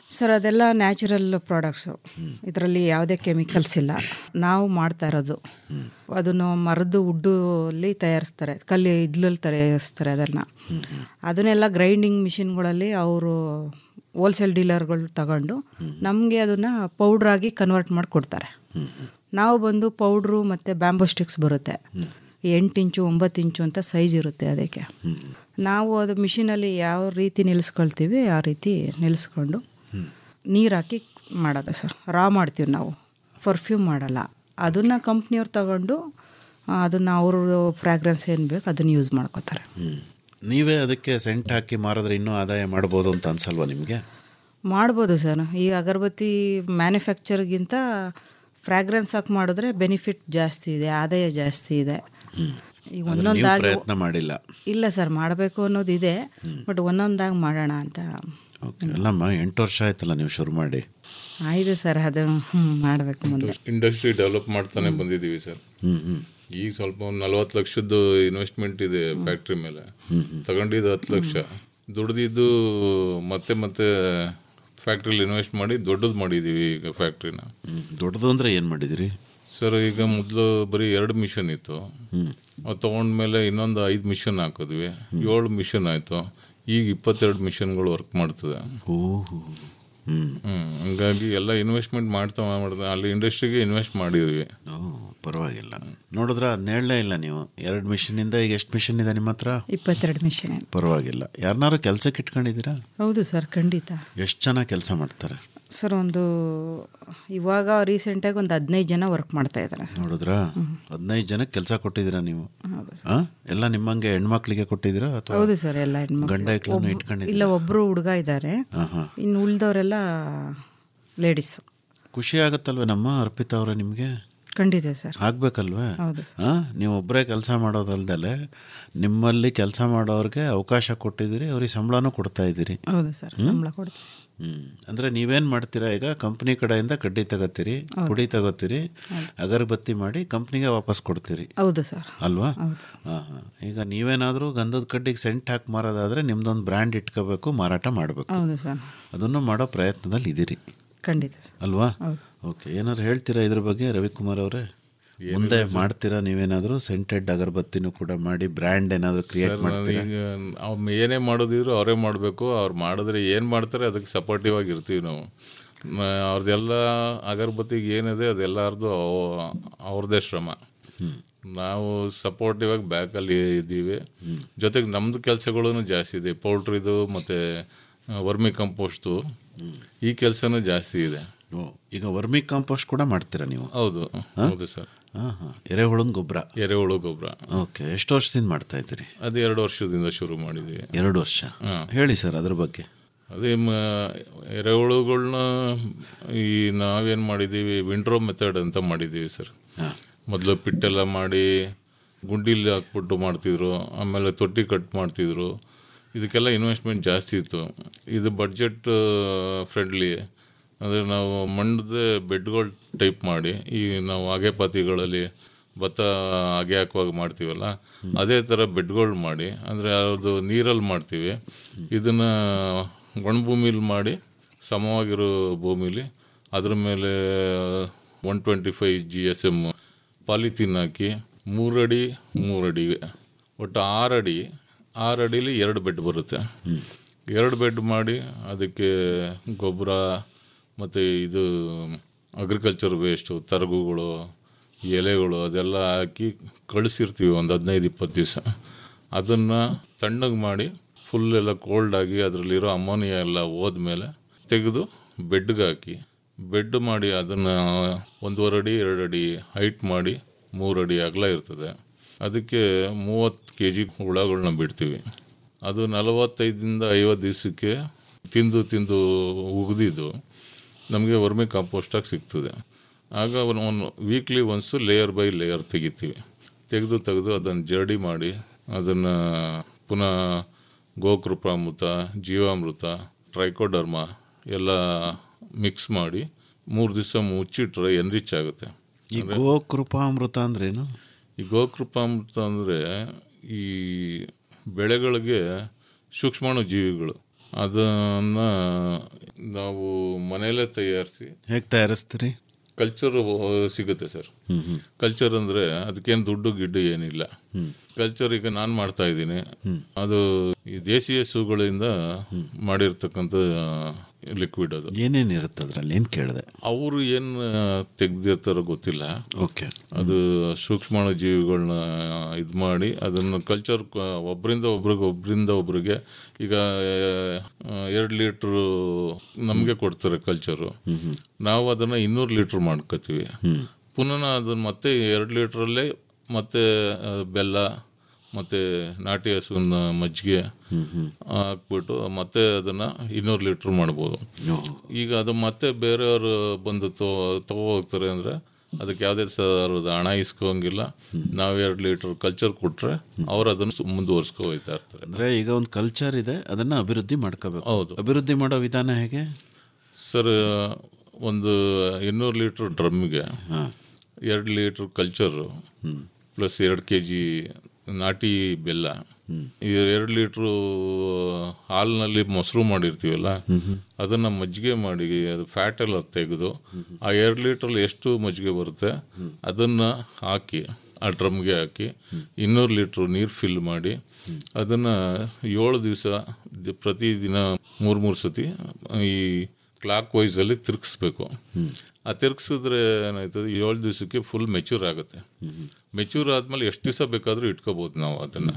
ಸರ್ ಅದೆಲ್ಲ ನ್ಯಾಚುರಲ್ ಪ್ರಾಡಕ್ಟ್ಸು ಇದರಲ್ಲಿ ಯಾವುದೇ ಕೆಮಿಕಲ್ಸ್ ಇಲ್ಲ ನಾವು ಮಾಡ್ತಾ ಇರೋದು ಅದನ್ನು ಮರದ್ದು ಉಡ್ಡಲ್ಲಿ ತಯಾರಿಸ್ತಾರೆ ಕಲ್ಲಿ ಇದ್ಲಲ್ಲಿ ತಯಾರಿಸ್ತಾರೆ ಅದನ್ನು ಅದನ್ನೆಲ್ಲ ಗ್ರೈಂಡಿಂಗ್ ಮಿಷಿನ್ಗಳಲ್ಲಿ ಅವರು ಹೋಲ್ಸೇಲ್ ಡೀಲರ್ಗಳು ತಗೊಂಡು ನಮಗೆ ಅದನ್ನು ಪೌಡ್ರಾಗಿ ಕನ್ವರ್ಟ್ ಮಾಡಿ ಕೊಡ್ತಾರೆ ನಾವು ಬಂದು ಪೌಡ್ರು ಮತ್ತು ಬ್ಯಾಂಬೋ ಸ್ಟಿಕ್ಸ್ ಬರುತ್ತೆ ಎಂಟು ಇಂಚು ಒಂಬತ್ತು ಇಂಚು ಅಂತ ಸೈಜ್ ಇರುತ್ತೆ ಅದಕ್ಕೆ ನಾವು ಅದು ಮಿಷಿನಲ್ಲಿ ಯಾವ ರೀತಿ ನಿಲ್ಲಿಸ್ಕೊಳ್ತೀವಿ ಆ ರೀತಿ ನಿಲ್ಲಿಸ್ಕೊಂಡು ನೀರು ಹಾಕಿ ಮಾಡೋದು ಸರ್ ರಾ ಮಾಡ್ತೀವಿ ನಾವು ಪರ್ಫ್ಯೂಮ್ ಮಾಡಲ್ಲ ಅದನ್ನು ಕಂಪ್ನಿಯವ್ರು ತಗೊಂಡು ಅದನ್ನು ಅವರು ಫ್ರಾಗ್ರೆನ್ಸ್ ಏನು ಬೇಕು ಅದನ್ನು ಯೂಸ್ ಮಾಡ್ಕೋತಾರೆ ಹ್ಮ್. ನೀವೇ ಅದಕ್ಕೆ ಸೆಂಟ್ ಹಾಕಿ ಮಾರಿದ್ರೆ ಇನ್ನೂ ಆದಾಯ ಮಾಡ್ಬೋದು ಅಂತ ಅನ್ಸಲ್ವಾ ನಿಮಗೆ ಮಾಡ್ಬೋದು ಸರ್ ಈ ಅಗರಬತ್ತಿ ಮ್ಯಾನುಫ್ಯಾಕ್ಚರ್ಗಿಂತ ಫ್ರಾಗ್ರೆನ್ಸ್ ಹಾಕಿ ಮಾಡಿದ್ರೆ ಬೆನಿಫಿಟ್ ಜಾಸ್ತಿ ಇದೆ ಆದಾಯ ಜಾಸ್ತಿ ಇದೆ ಈಗ ಆದ್ರೆ ನೀವು ಒಂದೊಂದಾಗಿ ಪ್ರಯತ್ನ ಮಾಡಿಲ್ಲ ಇಲ್ಲ ಸರ್ ಮಾಡಬೇಕು ಅನ್ನೋದು ಇದೆ ಬಟ್ ಒಂದೊಂದಾಗಿ ಮಾಡೋಣ ಅಂತ ಓಕೆ ಅಲ್ಲಮ್ಮ ಎಂಟು ವರ್ಷ ಆಯ್ತಲ್ಲ ನೀವು ಶುರು ಮಾಡಿ ಆಯಿತು ಸರ್ ಅದು ಮಾಡಬೇಕು ಮುಂದೆ ಇಂಡಸ್ಟ್ರಿ ಡೆವಲಪ್ ಮಾಡ್ತಾನೆ ಬಂದಿದ್ದೀವಿ ಸರ್ ಹ್ಮ್ ಹ್ಮ್ ಈಗ ಸ್ವಲ್ಪ ಒಂದು ನಲ್ವತ್ತು ಲಕ್ಷದ್ದು ಇನ್ವೆಸ್ಟ್ಮೆಂಟ್ ಇದೆ ಫ್ಯಾಕ್ಟ್ರಿ ಮೇಲೆ ತಗೊಂಡಿದ್ದು ಹತ್ತು ಲಕ್ಷ ದುಡ್ದಿದ್ದು ಮತ್ತೆ ಮತ್ತೆ ಫ್ಯಾಕ್ಟ್ರಿಲಿ ಇನ್ವೆಸ್ಟ್ ಮಾಡಿ ದೊಡ್ಡದು ಮಾಡಿದ್ದೀವಿ ಈಗ ಫ್ಯಾಕ್ಟ್ರಿನ ಹ್ಮ್. ದೊಡ್ಡದು ಅಂದ್ರೆ ಏನು ಮಾಡಿದಿರಿ ಸರ್ ಈಗ ಮೊದಲು ಬರೀ ಎರಡು ಮಿಷನ್ ಇತ್ತು ಅದು ತೊಗೊಂಡ್ಮೇಲೆ ಇನ್ನೊಂದು ಐದು ಮಿಷನ್ ಹಾಕಿದ್ವಿ ಏಳು ಮಿಷನ್ ಆಯಿತು ಈಗ ಇಪ್ಪತ್ತೆರಡು ಮಿಷನ್ಗಳು ವರ್ಕ್ ಮಾಡ್ತದೆ ಓಹೋ ಹ್ಮ್ ಹ್ಮ್ ಹಂಗಾಗಿ ಎಲ್ಲ ಇನ್ವೆಸ್ಟ್ಮೆಂಟ್ ಮಾಡ್ತಾ ಮಾಡ್ತಾ ಅಲ್ಲಿ ಇಂಡಸ್ಟ್ರಿಗೆ ಇನ್ವೆಸ್ಟ್ ಮಾಡಿದ್ವಿ ಓ ಪರವಾಗಿಲ್ಲ ನೋಡಿದ್ರ ಅದ್ನ ಹೇಳಲೇ ಇಲ್ಲ ನೀವು ಎರಡು ಮಿಷನಿಂದ ಈಗ ಎಷ್ಟು ಮಿಷನ್ ಇದೆ ನಿಮ್ಮ ಹತ್ರ ಇಪ್ಪತ್ತೆರಡು ಮಿಷನ್ ಇದೆ. ಪರವಾಗಿಲ್ಲ ಯಾರನ್ನಾರು ಕೆಲಸಕ್ಕೆ ಇಟ್ಕೊಂಡಿದ್ದೀರಾ ಹೌದು ಸರ್ ಖಂಡಿತ ಎಷ್ಟು ಜನ ಕೆಲಸ ಮಾಡ್ತಾರೆ ಸರ್ ಒಂದು ಇವಾಗ ರೀಸೆಂಟಾಗಿ ಒಂದು ಹದಿನೈದು ಜನ ವರ್ಕ್ ಮಾಡ್ತಾ ಇದ್ದಾರೆ ಸರ್ ನೋಡಿದ್ರಾ ಹದಿನೈದು ಜನಕ್ಕೆ ಕೆಲಸ ಕೊಟ್ಟಿದ್ದೀರಾ ನೀವು ಹೌದು ಆ? ಎಲ್ಲ ನಿಮ್ಮಂಗೆ ಹೆಣ್ಮಕ್ಳಿಗೆ ಕೊಟ್ಟಿದ್ದೀರಾ ಅಥವಾ ಹೌದು ಸರ್ ಎಲ್ಲ ಹೆಣ್ಮಕ್ಳು. ಗಂಡ ಹೆಕ್ಳನ್ನು ಒಬ್ಬ- ಇಟ್ಕೊಂಡಿದ್ದೀರಾ ಇಲ್ಲ ಒಬ್ಬರು ಹುಡುಗ ಇದ್ದಾರೆ ಹಾಂ ಹಾಂ ಇನ್ನು ಉಳಿದವರೆಲ್ಲ ಲೇಡೀಸು ಖುಷಿ ಆಗುತ್ತಲ್ವೇ ನಮ್ಮ ಅರ್ಪಿತಾ ಅವರೇ ನಿಮಗೆ ಖಂಡಿತ ಸರ್ ಆಗ್ಬೇಕಲ್ವೇ ಹೌದು ಸರ್ ಹಾಂ ನೀವು ಒಬ್ಬರೇ ಕೆಲಸ ಮಾಡೋದಲ್ದಲೆ ನಿಮ್ಮಲ್ಲಿ ಕೆಲಸ ಮಾಡೋರಿಗೆ ಅವಕಾಶ ಕೊಟ್ಟಿದ್ದೀರಿ ಅವ್ರಿಗೆ ಸಂಬಳನೂ ಕೊಡ್ತಾ ಇದ್ದೀರಿ ಹೌದು ಸರ್ ಸಂಬಳ ಕೊಡ್ತೀವಿ ಹ್ಞೂ ಅಂದರೆ ನೀವೇನು ಮಾಡ್ತೀರಾ ಈಗ ಕಂಪ್ನಿ ಕಡೆಯಿಂದ ಕಡ್ಡಿ ತಗೋತೀರಿ ಪುಡಿ ತಗೋತೀರಿ ಅಗರಬತ್ತಿ ಮಾಡಿ ಕಂಪ್ನಿಗೆ ವಾಪಸ್ ಕೊಡ್ತೀರಿ ಹೌದು ಸರ್ ಅಲ್ವಾ ಹಾಂ ಹಾಂ ಈಗ ನೀವೇನಾದರೂ ಗಂಧದ ಕಡ್ಡಿಗೆ ಸೆಂಟ್ ಹಾಕಿ ಮಾರೋದಾದರೆ ನಿಮ್ದೊಂದು ಬ್ರ್ಯಾಂಡ್ ಇಟ್ಕೋಬೇಕು ಮಾರಾಟ ಮಾಡಬೇಕು ಹೌದು ಸರ್ ಅದನ್ನು ಮಾಡೋ ಪ್ರಯತ್ನದಲ್ಲಿ ಇದ್ದೀರಿ ಖಂಡಿತ ಸರ್ ಅಲ್ವಾ ಓಕೆ ಏನಾದ್ರು ಹೇಳ್ತೀರಾ ಇದ್ರ ಬಗ್ಗೆ ರವಿಕುಮಾರ್ ಅವರೇ ಮುಂದೆ ಮಾಡ್ತೀರಾ ನೀವೇನಾದರೂ ಸೆಂಟೆಡ್ ಅಗರಬತ್ತಿನೂ ಕೂಡ ಮಾಡಿ ಬ್ರ್ಯಾಂಡ್ ಏನಾದರೂ ಕ್ರಿಯೇಟ್ ಸರ್ ಮಾಡ್ತೀರಾ ಈಗ ಅವ್ರು ಏನೇ ಮಾಡೋದಿದ್ರು ಅವರೇ ಮಾಡಬೇಕು ಅವ್ರು ಮಾಡಿದ್ರೆ ಏನು ಮಾಡ್ತಾರೆ ಅದಕ್ಕೆ ಸಪೋರ್ಟಿವ್ ಆಗಿ ಇರ್ತೀವಿ ನಾವು ಮ- ಅವ್ರದ್ದೆಲ್ಲ ಅಗರಬತ್ತಿಗೆ ಏನಿದೆ ಅದೆಲ್ಲರದು ಅವ್ರದ್ದೇ ಶ್ರಮ ನಾವು ಸಪೋರ್ಟಿವ್ ಆಗಿ ಬ್ಯಾಕಲ್ಲಿ ಇದ್ದೀವಿ ಜೊತೆಗೆ ನಮ್ಮದು ಕೆಲಸಗಳೂ ಜಾಸ್ತಿ ಇದೆ ಪೌಲ್ಟ್ರಿದು ಮತ್ತು ವರ್ಮಿ ಕಂಪೋಸ್ಟು ಈ ಕೆಲಸನೂ ಜಾಸ್ತಿ ಇದೆ ಓ ಈಗ ವರ್ಮಿ ಕಾಂಪೋಸ್ಟ್ ಕೂಡ ಮಾಡ್ತೀರಾ ನೀವು ಹೌದು ಹೌದು ಸರ್ ಹಾಂ ಹಾಂ ಎರೆಹುಳನ ಗೊಬ್ಬರ ಎರೆಹುಳು ಗೊಬ್ಬರ ಓಕೆ ಎಷ್ಟು ವರ್ಷದಿಂದ ಮಾಡ್ತಾ ಇದ್ದೀರಿ ಅದು ಎರಡು ವರ್ಷದಿಂದ ಶುರು ಮಾಡಿದ್ದೀವಿ ಎರಡು ವರ್ಷ ಹೇಳಿ ಸರ್ ಅದ್ರ ಬಗ್ಗೆ ಅದೇ ಮ ಎರೆಹುಳುಗಳ್ನ ಈ ನಾವೇನು ಮಾಡಿದ್ದೀವಿ ವಿಂಡ್ರೋ ಮೆಥಡ್ ಅಂತ ಮಾಡಿದ್ದೀವಿ ಸರ್ ಮೊದಲು ಪಿಟ್ಟೆಲ್ಲ ಮಾಡಿ ಗುಂಡಿಲಿ ಹಾಕ್ಬಿಟ್ಟು ಮಾಡ್ತಿದ್ರು ಆಮೇಲೆ ತೊಟ್ಟಿ ಕಟ್ ಮಾಡ್ತಿದ್ರು ಇದಕ್ಕೆಲ್ಲ ಇನ್ವೆಸ್ಟ್ಮೆಂಟ್ ಜಾಸ್ತಿ ಇತ್ತು ಇದು ಬಡ್ಜೆಟ್ ಫ್ರೆಂಡ್ಲಿ ಅಂದರೆ ನಾವು ಮಣ್ಣದ ಬೆಡ್ಗಳು ಟೈಪ್ ಮಾಡಿ ಈ ನಾವು ಅಗೆಪಾತಿಗಳಲ್ಲಿ ಭತ್ತ ಅಗೆ ಹಾಕುವಾಗ ಮಾಡ್ತೀವಲ್ಲ ಅದೇ ಥರ ಬೆಡ್ಗಳು ಮಾಡಿ ಅಂದರೆ ಅದು ನೀರಲ್ಲಿ ಮಾಡ್ತೀವಿ ಇದನ್ನು ಒಣಭೂಮಿಲಿ ಮಾಡಿ ಸಮವಾಗಿರೋ ಭೂಮಿಲಿ ಅದ್ರ ಮೇಲೆ one twenty five G S M polythene ಹಾಕಿ ಮೂರಡಿ ಮೂರಡಿ ಒಟ್ಟು ಆರಡಿ ಆರಡಿಲಿ ಎರಡು ಬೆಡ್ ಬರುತ್ತೆ ಎರಡು ಬೆಡ್ ಮಾಡಿ ಅದಕ್ಕೆ ಗೊಬ್ಬರ ಮತ್ತು ಇದು ಅಗ್ರಿಕಲ್ಚರ್ ವೇಸ್ಟು ತರಗುಗಳು ಎಲೆಗಳು ಅದೆಲ್ಲ ಹಾಕಿ ಕಳಿಸಿರ್ತೀವಿ ಒಂದು ಹದಿನೈದು ಇಪ್ಪತ್ತು ದಿವಸ ಅದನ್ನು ತಣ್ಣಗೆ ಮಾಡಿ ಫುಲ್ ಎಲ್ಲ ಕೋಲ್ಡ್ ಆಗಿ ಅದರಲ್ಲಿರೋ ಅಮೋನಿಯಾ ಎಲ್ಲ ಹೋದ್ಮೇಲೆ ತೆಗೆದು ಬೆಡ್ಗೆ ಹಾಕಿ ಬೆಡ್ ಮಾಡಿ ಅದನ್ನು ಒಂದೂವರೆ ಅಡಿ ಎರಡು ಅಡಿ ಹೈಟ್ ಮಾಡಿ ಮೂರು ಅಡಿ ಅಗಲ ಇರ್ತದೆ ಅದಕ್ಕೆ ಮೂವತ್ತು ಕೆ ಜಿ ಹುಳಗಳನ್ನ ಬಿಡ್ತೀವಿ ಅದು ನಲವತ್ತೈದರಿಂದ ಐವತ್ತು ದಿವಸಕ್ಕೆ ತಿಂದು ತಿಂದು ಉಗಿದಿದ್ದು ನಮಗೆ ವರ್ಮಿ ಕಾಂಪೋಸ್ಟಾಗಿ ಸಿಗ್ತದೆ ಆಗ ಒಂದು weekly once layer by layer ತೆಗಿತೀವಿ ತೆಗೆದು ತೆಗೆದು ಅದನ್ನು ಜರಡಿ ಮಾಡಿ ಅದನ್ನು ಪುನಃ ಗೋಕೃಪಾಮೃತ ಜೀವಾಮೃತ ಟ್ರೈಕೋಡರ್ಮ ಎಲ್ಲ ಮಿಕ್ಸ್ ಮಾಡಿ ಮೂರು ದಿವಸ ಮುಚ್ಚಿಟ್ರೆ ಎನ್ರಿಚ್ ಆಗುತ್ತೆ ಈ ಗೋಕೃಪಾಮೃತ ಅಂದ್ರೇನು ಈ ಗೋಕೃಪಾಮೃತ ಅಂದರೆ ಈ ಬೆಳೆಗಳಿಗೆ ಸೂಕ್ಷ್ಮಾಣು ಜೀವಿಗಳು ಅದನ್ನ ನಾವು ಮನೆಯಲ್ಲೇ ತಯಾರಿಸಿ ಹೇಗೆ ತಯಾರಿಸ್ತೀರಿ ಕಲ್ಚರ್ ಸಿಗುತ್ತೆ ಸರ್ ಕಲ್ಚರ್ ಅಂದ್ರೆ ಅದಕ್ಕೇನು ದುಡ್ಡು ಗಿಡ್ಡು ಏನಿಲ್ಲ ಕಲ್ಚರ್ ಈಗ ನಾನು ಮಾಡ್ತಾ ಇದ್ದೀನಿ ಅದು ಈ ದೇಶೀಯ ಹಸುಗಳಿಂದ ಮಾಡಿರ್ತಕ್ಕಂಥ ಲಿಕ್ವಿಡ್ ಅದು ಏನೇನು ಇರುತ್ತೆ ಅದರಲ್ಲಿ ಏನು ಕೇಳಿದೆ ಅವರು ಏನು ತೆಗ್ದಿರ್ತಾರೋ ಗೊತ್ತಿಲ್ಲ ಓಕೆ ಅದು ಸೂಕ್ಷ್ಮಾಣು ಜೀವಿಗಳನ್ನ ಇದು ಮಾಡಿ ಅದನ್ನು ಕಲ್ಚರ್ ಒಬ್ಬರಿಂದ ಒಬ್ರಿಗೆ ಒಬ್ಬರಿಂದ ಒಬ್ರಿಗೆ ಈಗ ಎರಡು ಲೀಟ್ರು ನಮಗೆ ಕೊಡ್ತಾರೆ ಕಲ್ಚರು ನಾವು ಅದನ್ನು ಇನ್ನೂರು ಲೀಟ್ರ್ ಮಾಡ್ಕೋತೀವಿ ಪುನಃ ಅದನ್ನು ಮತ್ತೆ ಎರಡು ಲೀಟ್ರಲ್ಲೇ ಮತ್ತೆ ಆ, ಬೆಲ್ಲ ಮತ್ತೆ ನಾಟಿ ಹಸುವಿನ ಮಜ್ಜಿಗೆ ಹಾಕ್ಬಿಟ್ಟು ಮತ್ತೆ ಅದನ್ನ ಇನ್ನೂರು ಲೀಟ್ರ್ ಮಾಡ್ಬೋದು ಈಗ ಅದು ಮತ್ತೆ ಬೇರೆಯವರು ಬಂದು ತಗೋ ತಗೋ ಹೋಗ್ತಾರೆ ಅಂದ್ರೆ ಅದಕ್ಕೆ ಯಾವುದೇ ಥರದ ಹಣ ಇಸ್ಕೋಂಗಿಲ್ಲ ನಾವು ಎರಡು ಲೀಟರ್ ಕಲ್ಚರ್ ಕೊಟ್ರೆ ಅವ್ರು ಅದನ್ನು ಸು- ಮುಂದುವರ್ಸ್ಕೊ ಹೋಗ್ತಾ ಇರ್ತಾರೆ ಅಂದ್ರೆ ಈಗ ಒಂದು ಕಲ್ಚರ್ ಇದೆ ಅದನ್ನ ಅಭಿವೃದ್ಧಿ ಮಾಡ್ಕೋಬೇಕು ಹೌದು. ಅಭಿವೃದ್ಧಿ ಮಾಡೋ ವಿಧಾನ ಹೇಗೆ ಸರ್ ಒಂದು ಇನ್ನೂರು ಲೀಟ್ರ್ ಡ್ರಮ್ಗೆ ಎರಡು ಲೀಟ್ರ್ ಕಲ್ಚರು ಪ್ಲಸ್ ಎರಡು ಕೆ ಜಿ ನಾಟಿ ಬೆಲ್ಲ ಈ ಎರಡು ಲೀಟ್ರು ಹಾಲಿನಲ್ಲಿ ಮೊಸರು ಮಾಡಿರ್ತೀವಲ್ಲ ಅದನ್ನ ಮಜ್ಜಿಗೆ ಮಾಡಿ ಅದು ಫ್ಯಾಟ್ ಎಲ್ಲ ತೆಗೆದು ಆ ಎರಡು ಲೀಟ್ರಲ್ಲಿ ಎಷ್ಟು ಮಜ್ಜಿಗೆ ಬರುತ್ತೆ ಅದನ್ನ ಹಾಕಿ ಆ ಡ್ರಮ್ಗೆ ಹಾಕಿ ಇನ್ನೂರು ಲೀಟ್ರ್ ನೀರು ಫಿಲ್ ಮಾಡಿ ಅದನ್ನ ಏಳು ದಿವಸ ಪ್ರತಿದಿನ ಮೂರು ಮೂರು ಸತಿ ಈ ಕ್ಲಾಕ್ ವೈಸ್ ಅಲ್ಲಿ ತಿರ್ಗಿಸ್ಬೇಕು ಆ ತಿರ್ಗಿಸಿದ್ರೆ ಏನಾಯ್ತದೆ ಏಳು ದಿವಸಕ್ಕೆ ಫುಲ್ ಮೆಚೂರ್ ಆಗುತ್ತೆ ಮೆಚೂರ್ ಆದ್ಮೇಲೆ ಎಷ್ಟು ದಿವಸ ಬೇಕಾದ್ರೂ ಇಟ್ಕೋಬಹುದು ನಾವು ಅದನ್ನ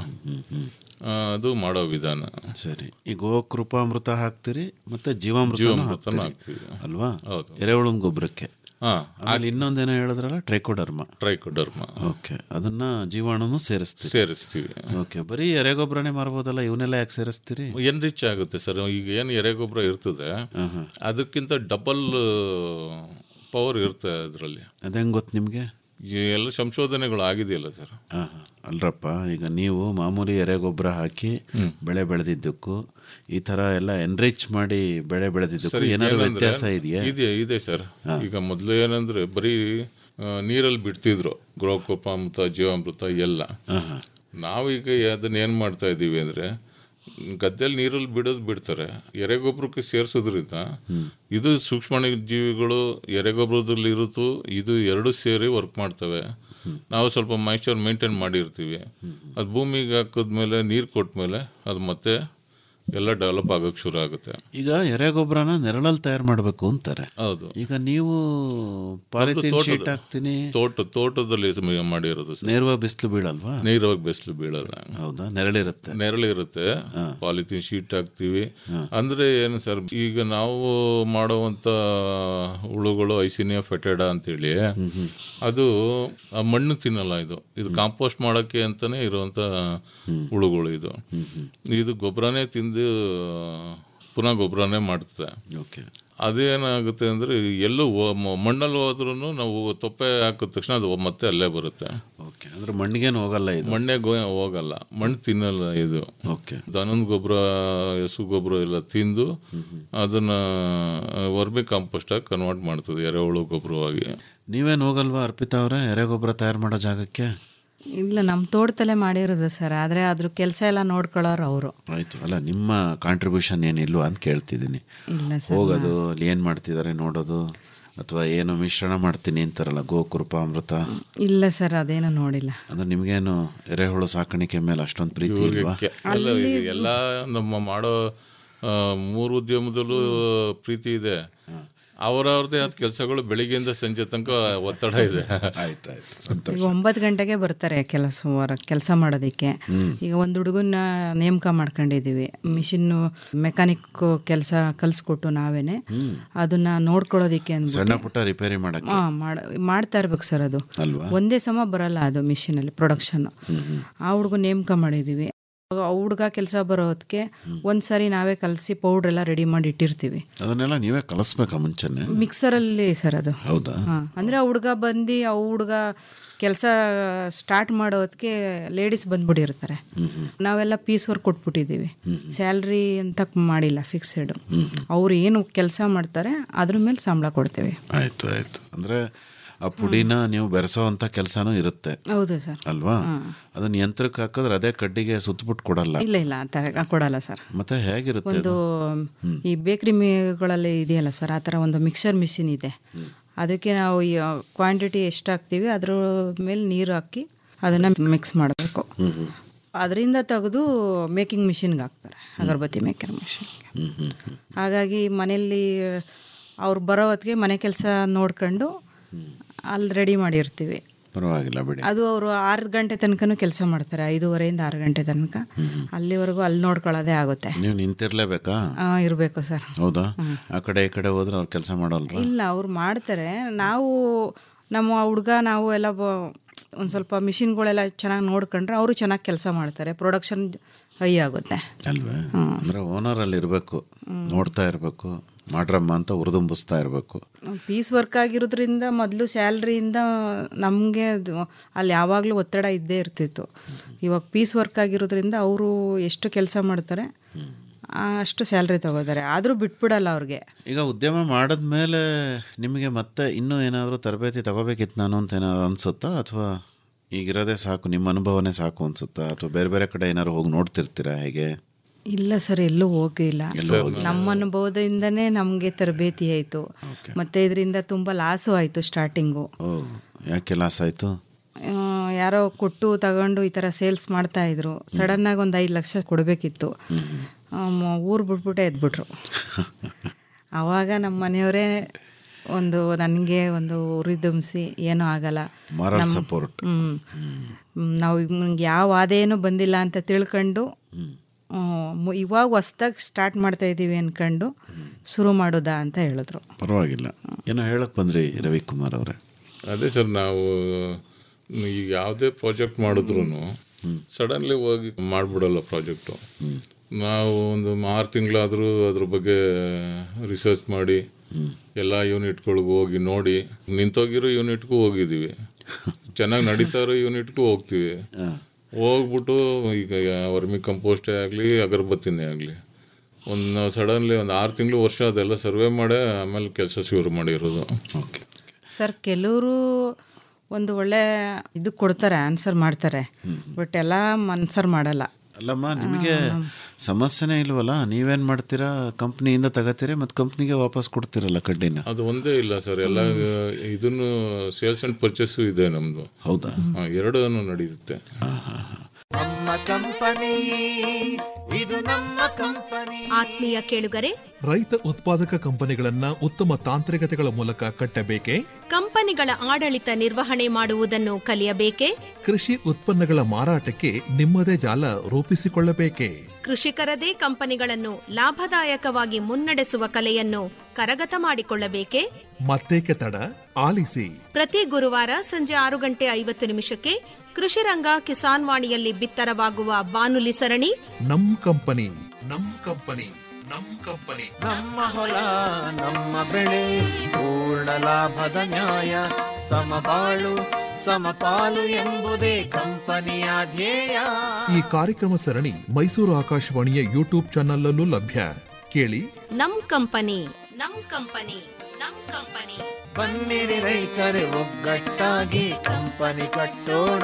ಆ, ಅದು ಮಾಡೋ ವಿಧಾನ ಸರಿ ಈ ಗೋಕೃಪಾಮೃತ ಹಾಕ್ತೀರಿ ಮತ್ತೆ ಜೀವಾಮೃತ ಜೀವಾಮೃತನೂ ಹಾಕ್ತೀವಿ. ಅಲ್ವಾ ಹೌದು. ಎರೆಹುಳನ ಗೊಬ್ಬರಕ್ಕೆ ಹಾ ಆಮೇಲೆ ಇನ್ನೊಂದೇನೋ ಹೇಳಿದ್ರಲ್ಲ ಟ್ರೈಕೋಡರ್ಮ ಟ್ರೈಕೋಡರ್ಮ ಓಕೆ ಅದನ್ನ ಜೀವಾಣುನು ಸೇರಿಸ್ತೀರಿ ಸೇರಿಸ್ತೀವಿ ಓಕೆ ಬರೀ ಎರೆಗೊಬ್ಬರನೇ ಮಾರ್ಬೋದಲ್ಲ ಇವನ್ನೆಲ್ಲ ಯಾಕೆ ಸೇರಿಸ್ತೀರಿ ಏನ್ ರಿಚ್ ಆಗುತ್ತೆ ಸರ್ ಈಗ ಏನು ಎರೆಗೊಬ್ಬರ ಇರ್ತದೆ ಅದಕ್ಕಿಂತ ಡಬಲ್ ಪವರ್ ಇರುತ್ತೆ ಅದರಲ್ಲಿ ಅದ ಹೆಂಗ್ ಗೊತ್ತು ನಿಮಗೆ ಎಲ್ಲ ಸಂಶೋಧನೆಗಳು ಆಗಿದೆಯಲ್ಲ ಸರ್ ಹಾ ಹಾ. ಅಲ್ರಪ್ಪ ಈಗ ನೀವು ಮಾಮೂಲಿ ಎರೆಗೊಬ್ಬರ ಹಾಕಿ ಬೆಳೆ ಬೆಳೆದಿದ್ದಕ್ಕೂ ಈ ತರ ಎಲ್ಲ ಎನ್ರಿಚ್ ಮಾಡಿ ಬೆಳೆ ಬೆಳೆದಿದ್ದಕ್ಕೂ ಸರ್ ಏನಾದ್ರು ಏನಂದ್ರೆ- ವ್ಯತ್ಯಾಸ ಇದೆಯಾ ಇದೆ ಇದೆ ಸರ್ ಈಗ ಮೊದಲು ಏನಂದ್ರೆ ಬರೀ ಆ, ನೀರಲ್ಲಿ ಬಿಡ್ತಿದ್ರು ಗೃಹಕೋಪಾಮೃತ ಜೀವಾಮೃತ ಎಲ್ಲ ನಾವೀಗ ಅದನ್ನ ಏನ್ ಮಾಡ್ತಾ ಇದೀವಿ ಅಂದ್ರೆ ಗದ್ದೆಯಲ್ಲಿ ನೀರಲ್ಲಿ ಬಿಡೋದು ಬಿಡ್ತಾರೆ ಎರೆಗೊಬ್ಬರಕ್ಕೆ ಸೇರಿಸೋದ್ರಿಂದ ಇದು ಸೂಕ್ಷ್ಮ ಜೀವಿಗಳು ಎರೆಗೊಬ್ಬರದಲ್ಲಿ ಇರುತ್ತು ಇದು ಎರಡು ಸೇರಿ ವರ್ಕ್ ಮಾಡ್ತವೆ ನಾವು ಸ್ವಲ್ಪ ಮಾಯಿಶ್ಚರ್ ಮೇಂಟೈನ್ ಮಾಡಿರ್ತೀವಿ ಅದು ಭೂಮಿಗೆ ಹಾಕಿದ್ಮೇಲೆ ನೀರು ಕೊಟ್ಮೇಲೆ ಅದು ಮತ್ತೆ ಎಲ್ಲ ಡೆವಲಪ್ ಆಗೋಕ್ಕೆ ಶುರು ಆಗುತ್ತೆ ಈಗ ಎರೆಗೊಬ್ಬರನ ನೆರಳಲ್ಲಿ ತಯಾರು ಮಾಡಬೇಕು ಅಂತಾರೆ ಹೌದು ಈಗ ನೀವು ಪಾಲಿಥೀನ್ ತೋಟದ- ಶೀಟ್ ಹಾಕ್ತೀನಿ ತೋಟ ತೋಟದಲ್ಲಿ ಸಮ- ಮಾಡಿರೋದು ಸರ್. ನೇರವಾಗಿ ಬಿಸಿಲು ಬೀಳಲ್ವಾ ನೇರವಾಗಿ ಬಿಸಿಲು ಬೀಳಲ್ಲ ಹೌದಾ ನೆರಳಿರುತ್ತೆ ನೆರಳಿರುತ್ತೆ ಪಾಲಿಥೀನ್ ಶೀಟ್ ಹಾಕ್ತಿವಿ ಅಂದ್ರೆ ಏನು ಸರ್ ಈಗ ನಾವು ಮಾಡುವಂತ ಹುಳುಗಳು ಐಸಿನಿಯಾ ಫೆಟೆಡಾ ಅಂತೇಳಿ ಅದು ಆ ಮಣ್ಣು ತಿನ್ನಲ್ಲ ಇದು ಇದು ಕಾಂಪೋಸ್ಟ್ ಮಾಡಕ್ಕೆ ಅಂತಾನೆ ಇರುವಂತ ಹುಳುಗಳು ಇದು ಇದು ಗೊಬ್ಬರನೇ ತಿಂದು ಪುನಃ ಗೊಬ್ಬರನೇ ಮಾಡ್ತದೆ ಓಕೆ ಅದೇನಾಗುತ್ತೆ ಅಂದ್ರೆ ಎಲ್ಲೂ ಹೋ- ಮ- ಮಣ್ಣಲ್ಲಿ ಹೋದ್ರೂ ನಾವು ತೊಪ್ಪೆ ಹಾಕಿದ ತಕ್ಷಣ ಅದು ಮತ್ತೆ ಅಲ್ಲೇ ಬರುತ್ತೆ ಓಕೆ ಅಂದ್ರೆ ಮಣ್ಣಿಗೇನು ಹೋಗಲ್ಲ ಇದು ಮಣ್ಣೆ ಗೋ ಹೋಗಲ್ಲ ಮಣ್ಣು ತಿನ್ನಲ್ಲ ಇದು ಓಕೆ ದನದ ಗೊಬ್ಬರ ಹಸು ಗೊಬ್ಬರ ಎಲ್ಲ ತಿಂದು ಅದನ್ನ ವರ್ಮಿ ಕಾಂಪೋಸ್ಟ್ ಆಗಿ ಕನ್ವರ್ಟ್ ಮಾಡ್ತದೆ ಎರೆಹುಳು ಗೊಬ್ಬರವಾಗಿ ನೀವೇನು ಹೋಗಲ್ವಾ ಅರ್ಪಿತಾ ಅವರೇ ಎರೆಗೊಬ್ಬರ ತಯಾರು ಮಾಡೋ ಜಾಗಕ್ಕೆ ಇಲ್ಲ ನಮ್ಮ ತೋಟದಲ್ಲೇ ಮಾಡಿರೋದು ಸರ್ ಆದರೆ ಅದ್ರ ಕೆಲಸ ಎಲ್ಲ ನೋಡ್ಕೊಳ್ಳೋರು ಅವರು ಆಯ್ತು ಅಲ್ಲ ನಿಮ್ಮ ಕಾಂಟ್ರಿಬ್ಯೂಷನ್ ಏನಿಲ್ವಾ ಅಂತ ಕೇಳ್ತಿದ್ದೀನಿ ಇಲ್ಲ ಸರ್ ಹೋಗೋದು ಅಲ್ಲಿ ಏನು ಮಾಡ್ತಿದ್ದಾರೆ ನೋಡೋದು ಅಥವಾ ಏನು ಮಿಶ್ರಣ ಮಾಡ್ತೀನಿ ಅಂತಾರಲ್ಲ ಗೋಕೃಪ ಅಮೃತ ಇಲ್ಲ ಸರ್ ಅದೇನು ನೋಡಿಲ್ಲ ಅಂದ್ರೆ ನಿಮ್ಗೇನು ಎರೆಹುಳು ಸಾಕಾಣಿಕೆ ಮೇಲೆ ಅಷ್ಟೊಂದು ಪ್ರೀತಿ ಇವ್ರಿಗೆ ಇಲ್ವಾ ಕೆ- ಅಲ್ಲ ಈಗ ಎಲ್ಲ ನಮ್ಮ ಮಾಡೋ ಆ, ಮೂರು ಉದ್ಯಮದಲ್ಲೂ ಪ್ರೀತಿ ಇದೆ ಅವರವ್ರದೇ ಆದ ಕೆಲಸಗಳು ಬೆಳಿಗ್ಗೆಯಿಂದ ಸಂಜೆ ತನಕ ಒತ್ತಡ ಇದೆ ಆಯ್ತಾಯ್ತು ಈಗ ಒಂಬತ್ತು ಗಂಟೆಗೆ ಬರ್ತಾರೆ ಕೆಲಸ ಕೆಲಸ ಮಾಡೋದಕ್ಕೆ ಈಗ ಒಂದು ಹುಡುಗನ್ನ ನೇಮಕ ಮಾಡ್ಕೊಂಡಿದ್ದೀವಿ ಮಿಷಿನ್ನು ಮೆಕ್ಯಾನಿಕ್ ಕೆಲಸ ಕಲಿಸ್ಕೊಟ್ಟು ನಾವೇನೆ ಅದನ್ನ ನೋಡ್ಕೊಳ್ಳೋದಿಕ್ಕೆ ಅಂದ್ಬಿಟ್ಟು ಸಣ್ಣ ಪುಟ್ಟ ರಿಪೇರಿ ಮಾಡಕ್ಕೆ ಹಾ ಮಾಡ ಮಾಡ್ತಾ ಇರ್ಬೇಕು ಸರ್ ಅದು ಅಲ್ವಾ ಒಂದೇ ಸಮ ಬರಲ್ಲ ಅದು ಮಿಷಿನಲ್ಲಿ ಪ್ರೊಡಕ್ಷನ್ ಆ ಹುಡುಗ ನೇಮಕ ಮಾಡಿದ್ದೀವಿ ಆ ಹುಡುಗ ಕೆಲಸ ಬರೋದಕ್ಕೆ ಒಂದ್ಸರಿ ನಾವೇ ಕಲಸಿ ಪೌಡ್ರ್ ಎಲ್ಲ ರೆಡಿ ಮಾಡಿ ಇಟ್ಟಿರ್ತೀವಿ ಅದನ್ನೆಲ್ಲ ನೀವೇ ಕಲಿಸ್ಬೇಕಾ ಮುಂಚೆನೆ ಮಿಕ್ಸರಲ್ಲಿ ಸರ್ ಅದು ಹೌದಾ ಹಾ ಅಂದ್ರೆ ಆ ಹುಡುಗ ಬಂದು ಆ ಹುಡುಗ ಕೆಲಸ ಸ್ಟಾರ್ಟ್ ಮಾಡೋದಕ್ಕೆ ಲೇಡೀಸ್ ಬಂದ್ಬಿಟ್ಟಿರ್ತಾರೆ ನಾವೆಲ್ಲ ಪೀಸ್ ವರ್ಕ್ ಕೊಟ್ಬಿಟ್ಟಿದ್ದೀವಿ ಸ್ಯಾಲ್ರಿ ಅಂತ ಮಾಡಿಲ್ಲ ಫಿಕ್ಸೆಡ್ ಅವ್ರು ಏನು ಕೆಲಸ ಮಾಡ್ತಾರೆ ಅದ್ರ ಮೇಲೆ ಸಂಬಳ ಕೊಡ್ತೇವೆ ಆಯ್ತು ಆಯ್ತು ಅಂದ್ರೆ ಆ ಪುಡಿನ ನೀವು ಬೆರೆಸೋ ಅಂತ ಕೆಲಸನೂ ಇರುತ್ತೆ ಹೌದು ಸರ್ ಅಲ್ವಾ ಅದನ್ನ ಯಂತ್ರಕ್ಕೆ ಹಾಕಿದ್ರೆ ಅದೇ ಕಡ್ಡಿಗೆ ಸುತ್ತಬಿಟ್ಟು ಕೊಡಲ್ಲ ಇಲ್ಲ ಇಲ್ಲ ಆ ಥರ ಕೊಡಲ್ಲ ಸರ್ ಮತ್ತೆ ಹೇಗಿರುತ್ತೆ ಒಂದು ಅದು? ಈ ಬೇಕ್ರಿ ಗಳಲ್ಲಿ ಇದೆಯಲ್ಲ ಸರ್ ಆ ಥರ ಒಂದು ಮಿಕ್ಸರ್ ಮಿಷಿನ್ ಇದೆ ಅದಕ್ಕೆ ನಾವು ಈ ಕ್ವಾಂಟಿಟಿ ಎಷ್ಟು ಹಾಕ್ತೀವಿ ಅದ್ರ ಮೇಲೆ ನೀರು ಹಾಕಿ ಅದನ್ನು ಮಿಕ್ಸ್ ಮಾಡಬೇಕು ಹ್ಮ್ ಹ್ಮ್. ಅದರಿಂದ ತೆಗೆದು ಮೇಕಿಂಗ್ ಮಿಷಿನ್ಗೆ ಹಾಕ್ತಾರೆ ಅಗರಬತ್ತಿ ಮೇಕರ್ ಮಿಷಿನ್ಗೆ ಹ್ಮ್ ಹ್ಮ್ ಹ್ಮ್. ಹಾಗಾಗಿ ಮನೆಯಲ್ಲಿ ಅವ್ರು ಬರೋ ಹೊತ್ತಿಗೆ ಮನೆ ಕೆಲಸ ನೋಡ್ಕೊಂಡು ಅಲ್ಲಿ ರೆಡಿ ಮಾಡಿರ್ತೀವಿ ಪರವಾಗಿಲ್ಲ ಬಿಡಿ ಅದು ಅವರು ಆರು ಗಂಟೆ ತನಕನೂ ಕೆಲಸ ಮಾಡ್ತಾರೆ ಐದೂವರೆಯಿಂದ ಆರು ಗಂಟೆ ತನಕ ಅಲ್ಲಿವರೆಗೂ ಅಲ್ಲಿ ನೋಡ್ಕೊಳ್ಳೋದೇ ಆಗುತ್ತೆ ನೀವು ನಿಂತಿರ್ಲೇಬೇಕಾ ಇರಬೇಕು ಸರ್ ಹೌದಾ ಆ ಕಡೆ ಈ ಕಡೆ ಹೋದ್ರೆ ಅವ್ರು ಕೆಲಸ ಮಾಡಲ್ವಾ ಇಲ್ಲ ಅವ್ರು ಮಾಡ್ತಾರೆ ನಾವು ನಮ್ಮ ಹುಡುಗ ನಾವು ಎಲ್ಲ ಒಂದು ಸ್ವಲ್ಪ ಮಿಷಿನ್ಗಳೆಲ್ಲ ಚೆನ್ನಾಗಿ ನೋಡ್ಕೊಂಡ್ರೆ ಅವರು ಚೆನ್ನಾಗಿ ಕೆಲಸ ಮಾಡ್ತಾರೆ ಪ್ರೊಡಕ್ಷನ್ ಹೈ ಆಗುತ್ತೆ ಅಲ್ವೇ ಅಂದ್ರೆ ಓನರ್ ಅಲ್ಲಿ ಇರಬೇಕು ನೋಡ್ತಾ ಇರಬೇಕು ಮಾಡ್ರಮ್ಮ ಅಂತ ಉರಿದುಂಬಿಸ್ತಾ ಇರಬೇಕು ಪೀಸ್ ವರ್ಕ್ ಆಗಿರೋದ್ರಿಂದ ಮೊದಲು ಸ್ಯಾಲ್ರಿಯಿಂದ ನಮಗೆ ಅಲ್ಲಿ ಯಾವಾಗಲೂ ಒತ್ತಡ ಇದ್ದೇ ಇರ್ತಿತ್ತು ಇವಾಗ ಪೀಸ್ ವರ್ಕ್ ಆಗಿರೋದ್ರಿಂದ ಅವರು ಎಷ್ಟು ಕೆಲಸ ಮಾಡ್ತಾರೆ ಆ, ಅಷ್ಟು ಸ್ಯಾಲ್ರಿ ತಗೋತಾರೆ ಆದರೂ ಬಿಟ್ಬಿಡಲ್ಲ ಅವ್ರಿಗೆ ಈಗ ಉದ್ಯಮ ಮಾಡಿದ್ಮೇಲೆ ನಿಮಗೆ ಮತ್ತೆ ಇನ್ನೂ ಏನಾದರೂ ತರಬೇತಿ ತಗೋಬೇಕಿತ್ತು ನಾನು ಅಂತ ಏನಾದ್ರು ಅನ್ಸುತ್ತಾ ಅಥವಾ ಈಗಿರೋದೇ ಸಾಕು ನಿಮ್ಮ ಅನುಭವನೇ ಸಾಕು ಅನ್ಸುತ್ತಾ ಅಥವಾ ಬೇರೆ ಬೇರೆ ಕಡೆ ಏನಾದ್ರು ಹೋಗಿ ನೋಡ್ತಿರ್ತೀರಾ ಹೇಗೆ ಇಲ್ಲ ಸರ್ ಎಲ್ಲೂ ಹೋಗಿಲ್ಲ ನಮ್ಮ ಅನುಭವದಿಂದನೇ ನಮಗೆ ತರಬೇತಿ ಆಯಿತು ಮತ್ತು ಇದರಿಂದ ತುಂಬ ಲಾಸು ಆಯಿತು ಸ್ಟಾರ್ಟಿಂಗು ಓ ಯಾಕೆ ಲಾಸ್ ಆಯಿತು ಯಾರೋ ಕೊಟ್ಟು ತಗೊಂಡು ಈ ಥರ ಸೇಲ್ಸ್ ಮಾಡ್ತಾ ಇದ್ರು ಸಡನ್ನಾಗಿ ಒಂದು ಐದು ಲಕ್ಷ ಕೊಡಬೇಕಿತ್ತು ಊರು ಬಿಟ್ಬಿಟ್ಟೆ ಎದ್ಬಿಟ್ರು ಆವಾಗ ನಮ್ಮ ಮನೆಯವರೇ ಒಂದು ನನಗೆ ಒಂದು ಉರಿದುಂಬಿಸಿ ಏನೂ ಆಗಲ್ಲ Moral ನಮ್ಮ- support. ಹ್ಮ್. ಹ್ಮ್, ನಾವು ನಿಮ್ಗೆ ಯಾವ ಆದಾಯನೂ ಬಂದಿಲ್ಲ ಅಂತ ತಿಳ್ಕೊಂಡು ಹ್ಮ್, ಇವಾಗ ಹೊಸ್ದಾಗಿ ಸ್ಟಾರ್ಟ್ ಮಾಡ್ತಾ ಇದ್ದೀವಿ ಅನ್ಕೊಂಡು ಶುರು ಮಾಡೋದಾ ಅಂತ ಹೇಳಿದ್ರು ಪರವಾಗಿಲ್ಲ ಏನೋ ಹೇಳಕ್ ಬಂದ್ರಿ ರವಿಕುಮಾರ್ ಅವರೇ ಅದೇ ಸರ್ ನಾವು ಈಗ ಯಾವುದೇ ಪ್ರಾಜೆಕ್ಟ್ ಮಾಡಿದ್ರು ಸಡನ್ಲಿ ಹೋಗಿ ಮಾಡಿಬಿಡಲ್ಲ ಪ್ರಾಜೆಕ್ಟು ನಾವು ಒಂದು ಆರು ತಿಂಗಳಾದರೂ ಅದ್ರ ಬಗ್ಗೆ ರಿಸರ್ಚ್ ಮಾಡಿ ಎಲ್ಲ ಯೂನಿಟ್ಗಳಿಗೂ ಹೋಗಿ ನೋಡಿ ನಿಂತೋಗಿರೋ ಯೂನಿಟ್ಗೂ ಹೋಗಿದ್ದೀವಿ ಚೆನ್ನಾಗಿ ನಡೀತಾ ಇರೋ ಯೂನಿಟ್ಗೂ ಹೋಗ್ತೀವಿ ಹೋಗ್ಬಿಟ್ಟು ಈಗ ವರ್ಮಿ ಕಂಪೋಸ್ಟೇ ಆಗಲಿ ಅಗರಬತ್ತಿನೇ ಆಗಲಿ ಒಂದು ಸಡನ್ಲಿ ಒಂದು ಆರು ತಿಂಗಳು ವರ್ಷ ಅದೆಲ್ಲ ಸರ್ವೆ ಮಾಡೇ ಆಮೇಲೆ ಕೆಲಸ ಶುರು ಮಾಡಿರೋದು ಓಕೆ ಸರ್ ಕೆಲವರು ಒಂದು ಒಳ್ಳೆ ಇದು ಕೊಡ್ತಾರೆ ಆನ್ಸರ್ ಮಾಡ್ತಾರೆ ಬಟ್ ಎಲ್ಲ ಆನ್ಸರ್ ಮಾಡಲ್ಲ ಅಲ್ಲಮ್ಮ ನಿಮಗೆ ಸಮಸ್ಯೆನೇ ಇಲ್ವಲ್ಲ ನೀವೇನ್ ಮಾಡ್ತೀರಾ ಕಂಪ್ನಿಯಿಂದ ತಗೋತೀರಿ ಮತ್ತು ಕಂಪ್ನಿಗೆ ವಾಪಸ್ ಕೊಡ್ತೀರಲ್ಲ ಕಡ್ಡಿನ ಅದು ಒಂದೇ ಇಲ್ಲ ಸರ್ ಎಲ್ಲ ಇದನ್ನು ಸೇಲ್ಸ್ ಅಂಡ್ ಪರ್ಚೇಸು ಇದೆ ನಮ್ದು ಹೌದಾ ಹಾ, ಎರಡೂ ನಡೆಯುತ್ತೆ ನಮ್ಮ ಕಂಪನಿ ಇದು ನಮ್ಮ ಕಂಪನಿ ಆತ್ಮೀಯ ಕೇಳುಗರೆ ರೈತ ಉತ್ಪಾದಕ ಕಂಪನಿಗಳನ್ನ ಉತ್ತಮ ತಾಂತ್ರಿಕತೆಗಳ ಮೂಲಕ ಕಟ್ಟಬೇಕೆ ಕಂಪನಿಗಳ ಆಡಳಿತ ನಿರ್ವಹಣೆ ಮಾಡುವುದನ್ನು ಕಲಿಯಬೇಕೆ ಕೃಷಿ ಉತ್ಪನ್ನಗಳ ಮಾರಾಟಕ್ಕೆ ನಿಮ್ಮದೇ ಜಾಲ ರೂಪಿಸಿಕೊಳ್ಳಬೇಕೆ ಕೃಷಿಕರದೇ ಕಂಪನಿಗಳನ್ನು ಲಾಭದಾಯಕವಾಗಿ ಮುನ್ನಡೆಸುವ ಕಲೆಯನ್ನು ಕರಗತ ಮಾಡಿಕೊಳ್ಳಬೇಕೆ ಮತ್ತೇಕೆ ತಡ ಆಲಿಸಿ ಪ್ರತಿ ಗುರುವಾರ ಸಂಜೆ ಆರು ಗಂಟೆ ಐವತ್ತು ನಿಮಿಷಕ್ಕೆ ಕೃಷಿ ರಂಗ ಕಿಸಾನ್ ವಾಣಿಯಲ್ಲಿ ಬಿತ್ತರವಾಗುವ ಬಾನುಲಿ ಸರಣಿ ನಮ್ ಕಂಪನಿ ನಮ್ ಕಂಪನಿ ನಮ್ ಕಂಪನಿ ನಮ್ಮ ಹೊಲ ನಮ್ಮ ಬೆಳೆ ಪೂರ್ಣ ಲಾಭದ ನ್ಯಾಯ ಸಮಬಾಳು ಸಮಪಾಲು ಎಂಬುದೇ ಕಂಪನಿಯ ಧ್ಯೇಯ ಈ ಕಾರ್ಯಕ್ರಮ ಸರಣಿ ಮೈಸೂರು ಆಕಾಶವಾಣಿಯ ಯೂಟ್ಯೂಬ್ ಚಾನಲ್ಲೂ ಲಭ್ಯ ಕೇಳಿ ನಮ್ ಕಂಪನಿ ನಮ್ ಕಂಪನಿ ನಮ್ ಕಂಪನಿ ಬನ್ನಿರಿ ರೈತರೆ ಒಗ್ಗಟ್ಟಾಗಿ ಕಂಪನಿ ಕಟ್ಟೋಣ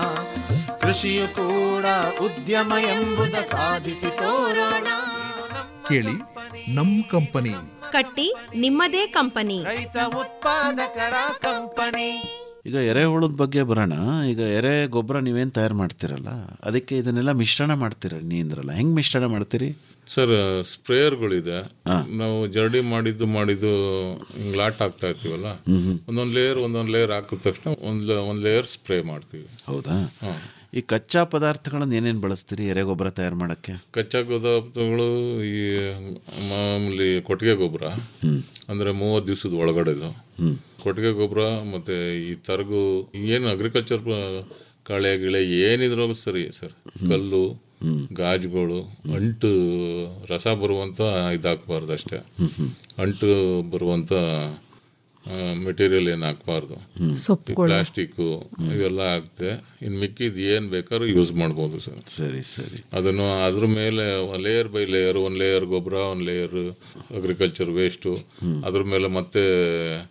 ಕೃಷಿಯು ಕೂಡ ಉದ್ಯಮ ಎಂಬುದ ಸಾಧಿಸಿ ತೋರೋಣ ಕೇಳಿ ನಮ್ ಕಂಪನಿ ಕಟ್ಟಿ ನಿಮ್ಮದೇ ಕಂಪನಿ ರೈತ ಉತ್ಪಾದಕರ ಕಂಪನಿ ಈಗ ಎರೆಹುಳದ ಬಗ್ಗೆ ಬರೋಣ ಈಗ ಎರೆ ಗೊಬ್ಬರ ನೀವೇನು ತಯಾರು ಮಾಡ್ತೀರಲ್ಲ ಅದಕ್ಕೆ ಇದನ್ನೆಲ್ಲ ಮಿಶ್ರಣ ಮಾಡ್ತೀರ ನೀಂದ್ರಲ್ಲ ಹೆಂಗ್ ಮಿಶ್ರಣ ಮಾಡ್ತೀರಿ ಸರ್ ಸ್ಪ್ರೇಯರ್ಗಳಿದೆ ನಾವು ಜರಡಿ ಮಾಡಿದ್ದು ಮಾಡಿದ್ದು ಹಿಂಗ್ ಲಾಟ್ ಹಾಕ್ತಾ ಇರ್ತೀವಲ್ಲ ಒಂದೊಂದು ಲೇಯರ್ ಒಂದೊಂದು ಲೇಯರ್ ಹಾಕಿದ ತಕ್ಷಣ ಒಂದು ಒಂದು ಲೇಯರ್ ಸ್ಪ್ರೇ ಮಾಡ್ತೀವಿ ಹೌದಾ ಹಾ. ಈ ಕಚ್ಚಾ ಪದಾರ್ಥಗಳನ್ನ ಏನೇನು ಬಳಸ್ತೀರಿ ಎರೆ ಗೊಬ್ಬರ ತಯಾರು ಮಾಡಕ್ಕೆ ಕಚ್ಚಾ ಪದಾರ್ಥಗಳು ಈ ಮಾಮೂಲಿ ಕೊಟ್ಟಿಗೆ ಗೊಬ್ಬರ ಅಂದ್ರೆ ಮೂವತ್ತು ದಿವಸದ ಒಳಗಡೆದು ಕೊಟ್ಟಿಗೆ ಗೊಬ್ಬರ ಮತ್ತೆ ಈ ತರಗು ಏನು ಅಗ್ರಿಕಲ್ಚರ್ ಕಳೆ ಗಿಳೆ ಏನಿದ್ರು ಸರಿ ಸರ್ ಕಲ್ಲು ಗಾಜುಗಳು ಅಂಟು ರಸ ಬರುವಂತ ಇದಾಕಬಾರ್ದು ಅಷ್ಟೇ ಅಂಟು ಬರುವಂತ ಮೆಟೀರಿಯಲ್ ಏನು ಹಾಕ್ಬಾರ್ದು ಸೊಪ್ಪುಗಳು. ಪ್ಲಾಸ್ಟಿಕ್ ಇವೆಲ್ಲ ಹಾಕ್ತೆ ಇನ್ ಮಿಕ್ಕಿದ್ ಏನ್ ಬೇಕಾದ್ರೂ ಯೂಸ್ ಮಾಡ್ಬೋದು ಸರ್ ಸರಿ ಸರಿ ಅದನ್ನು ಅದ್ರ ಮೇಲೆ ಲೇಯರ್ ಬೈ ಲೇಯರ್ ಒಂದ್ ಲೇಯರ್ ಗೊಬ್ಬರ ಒಂದ್ ಲೇಯರ್ ಅಗ್ರಿಕಲ್ಚರ್ ವೇಸ್ಟು ಅದ್ರ ಮೇಲೆ ಮತ್ತೆ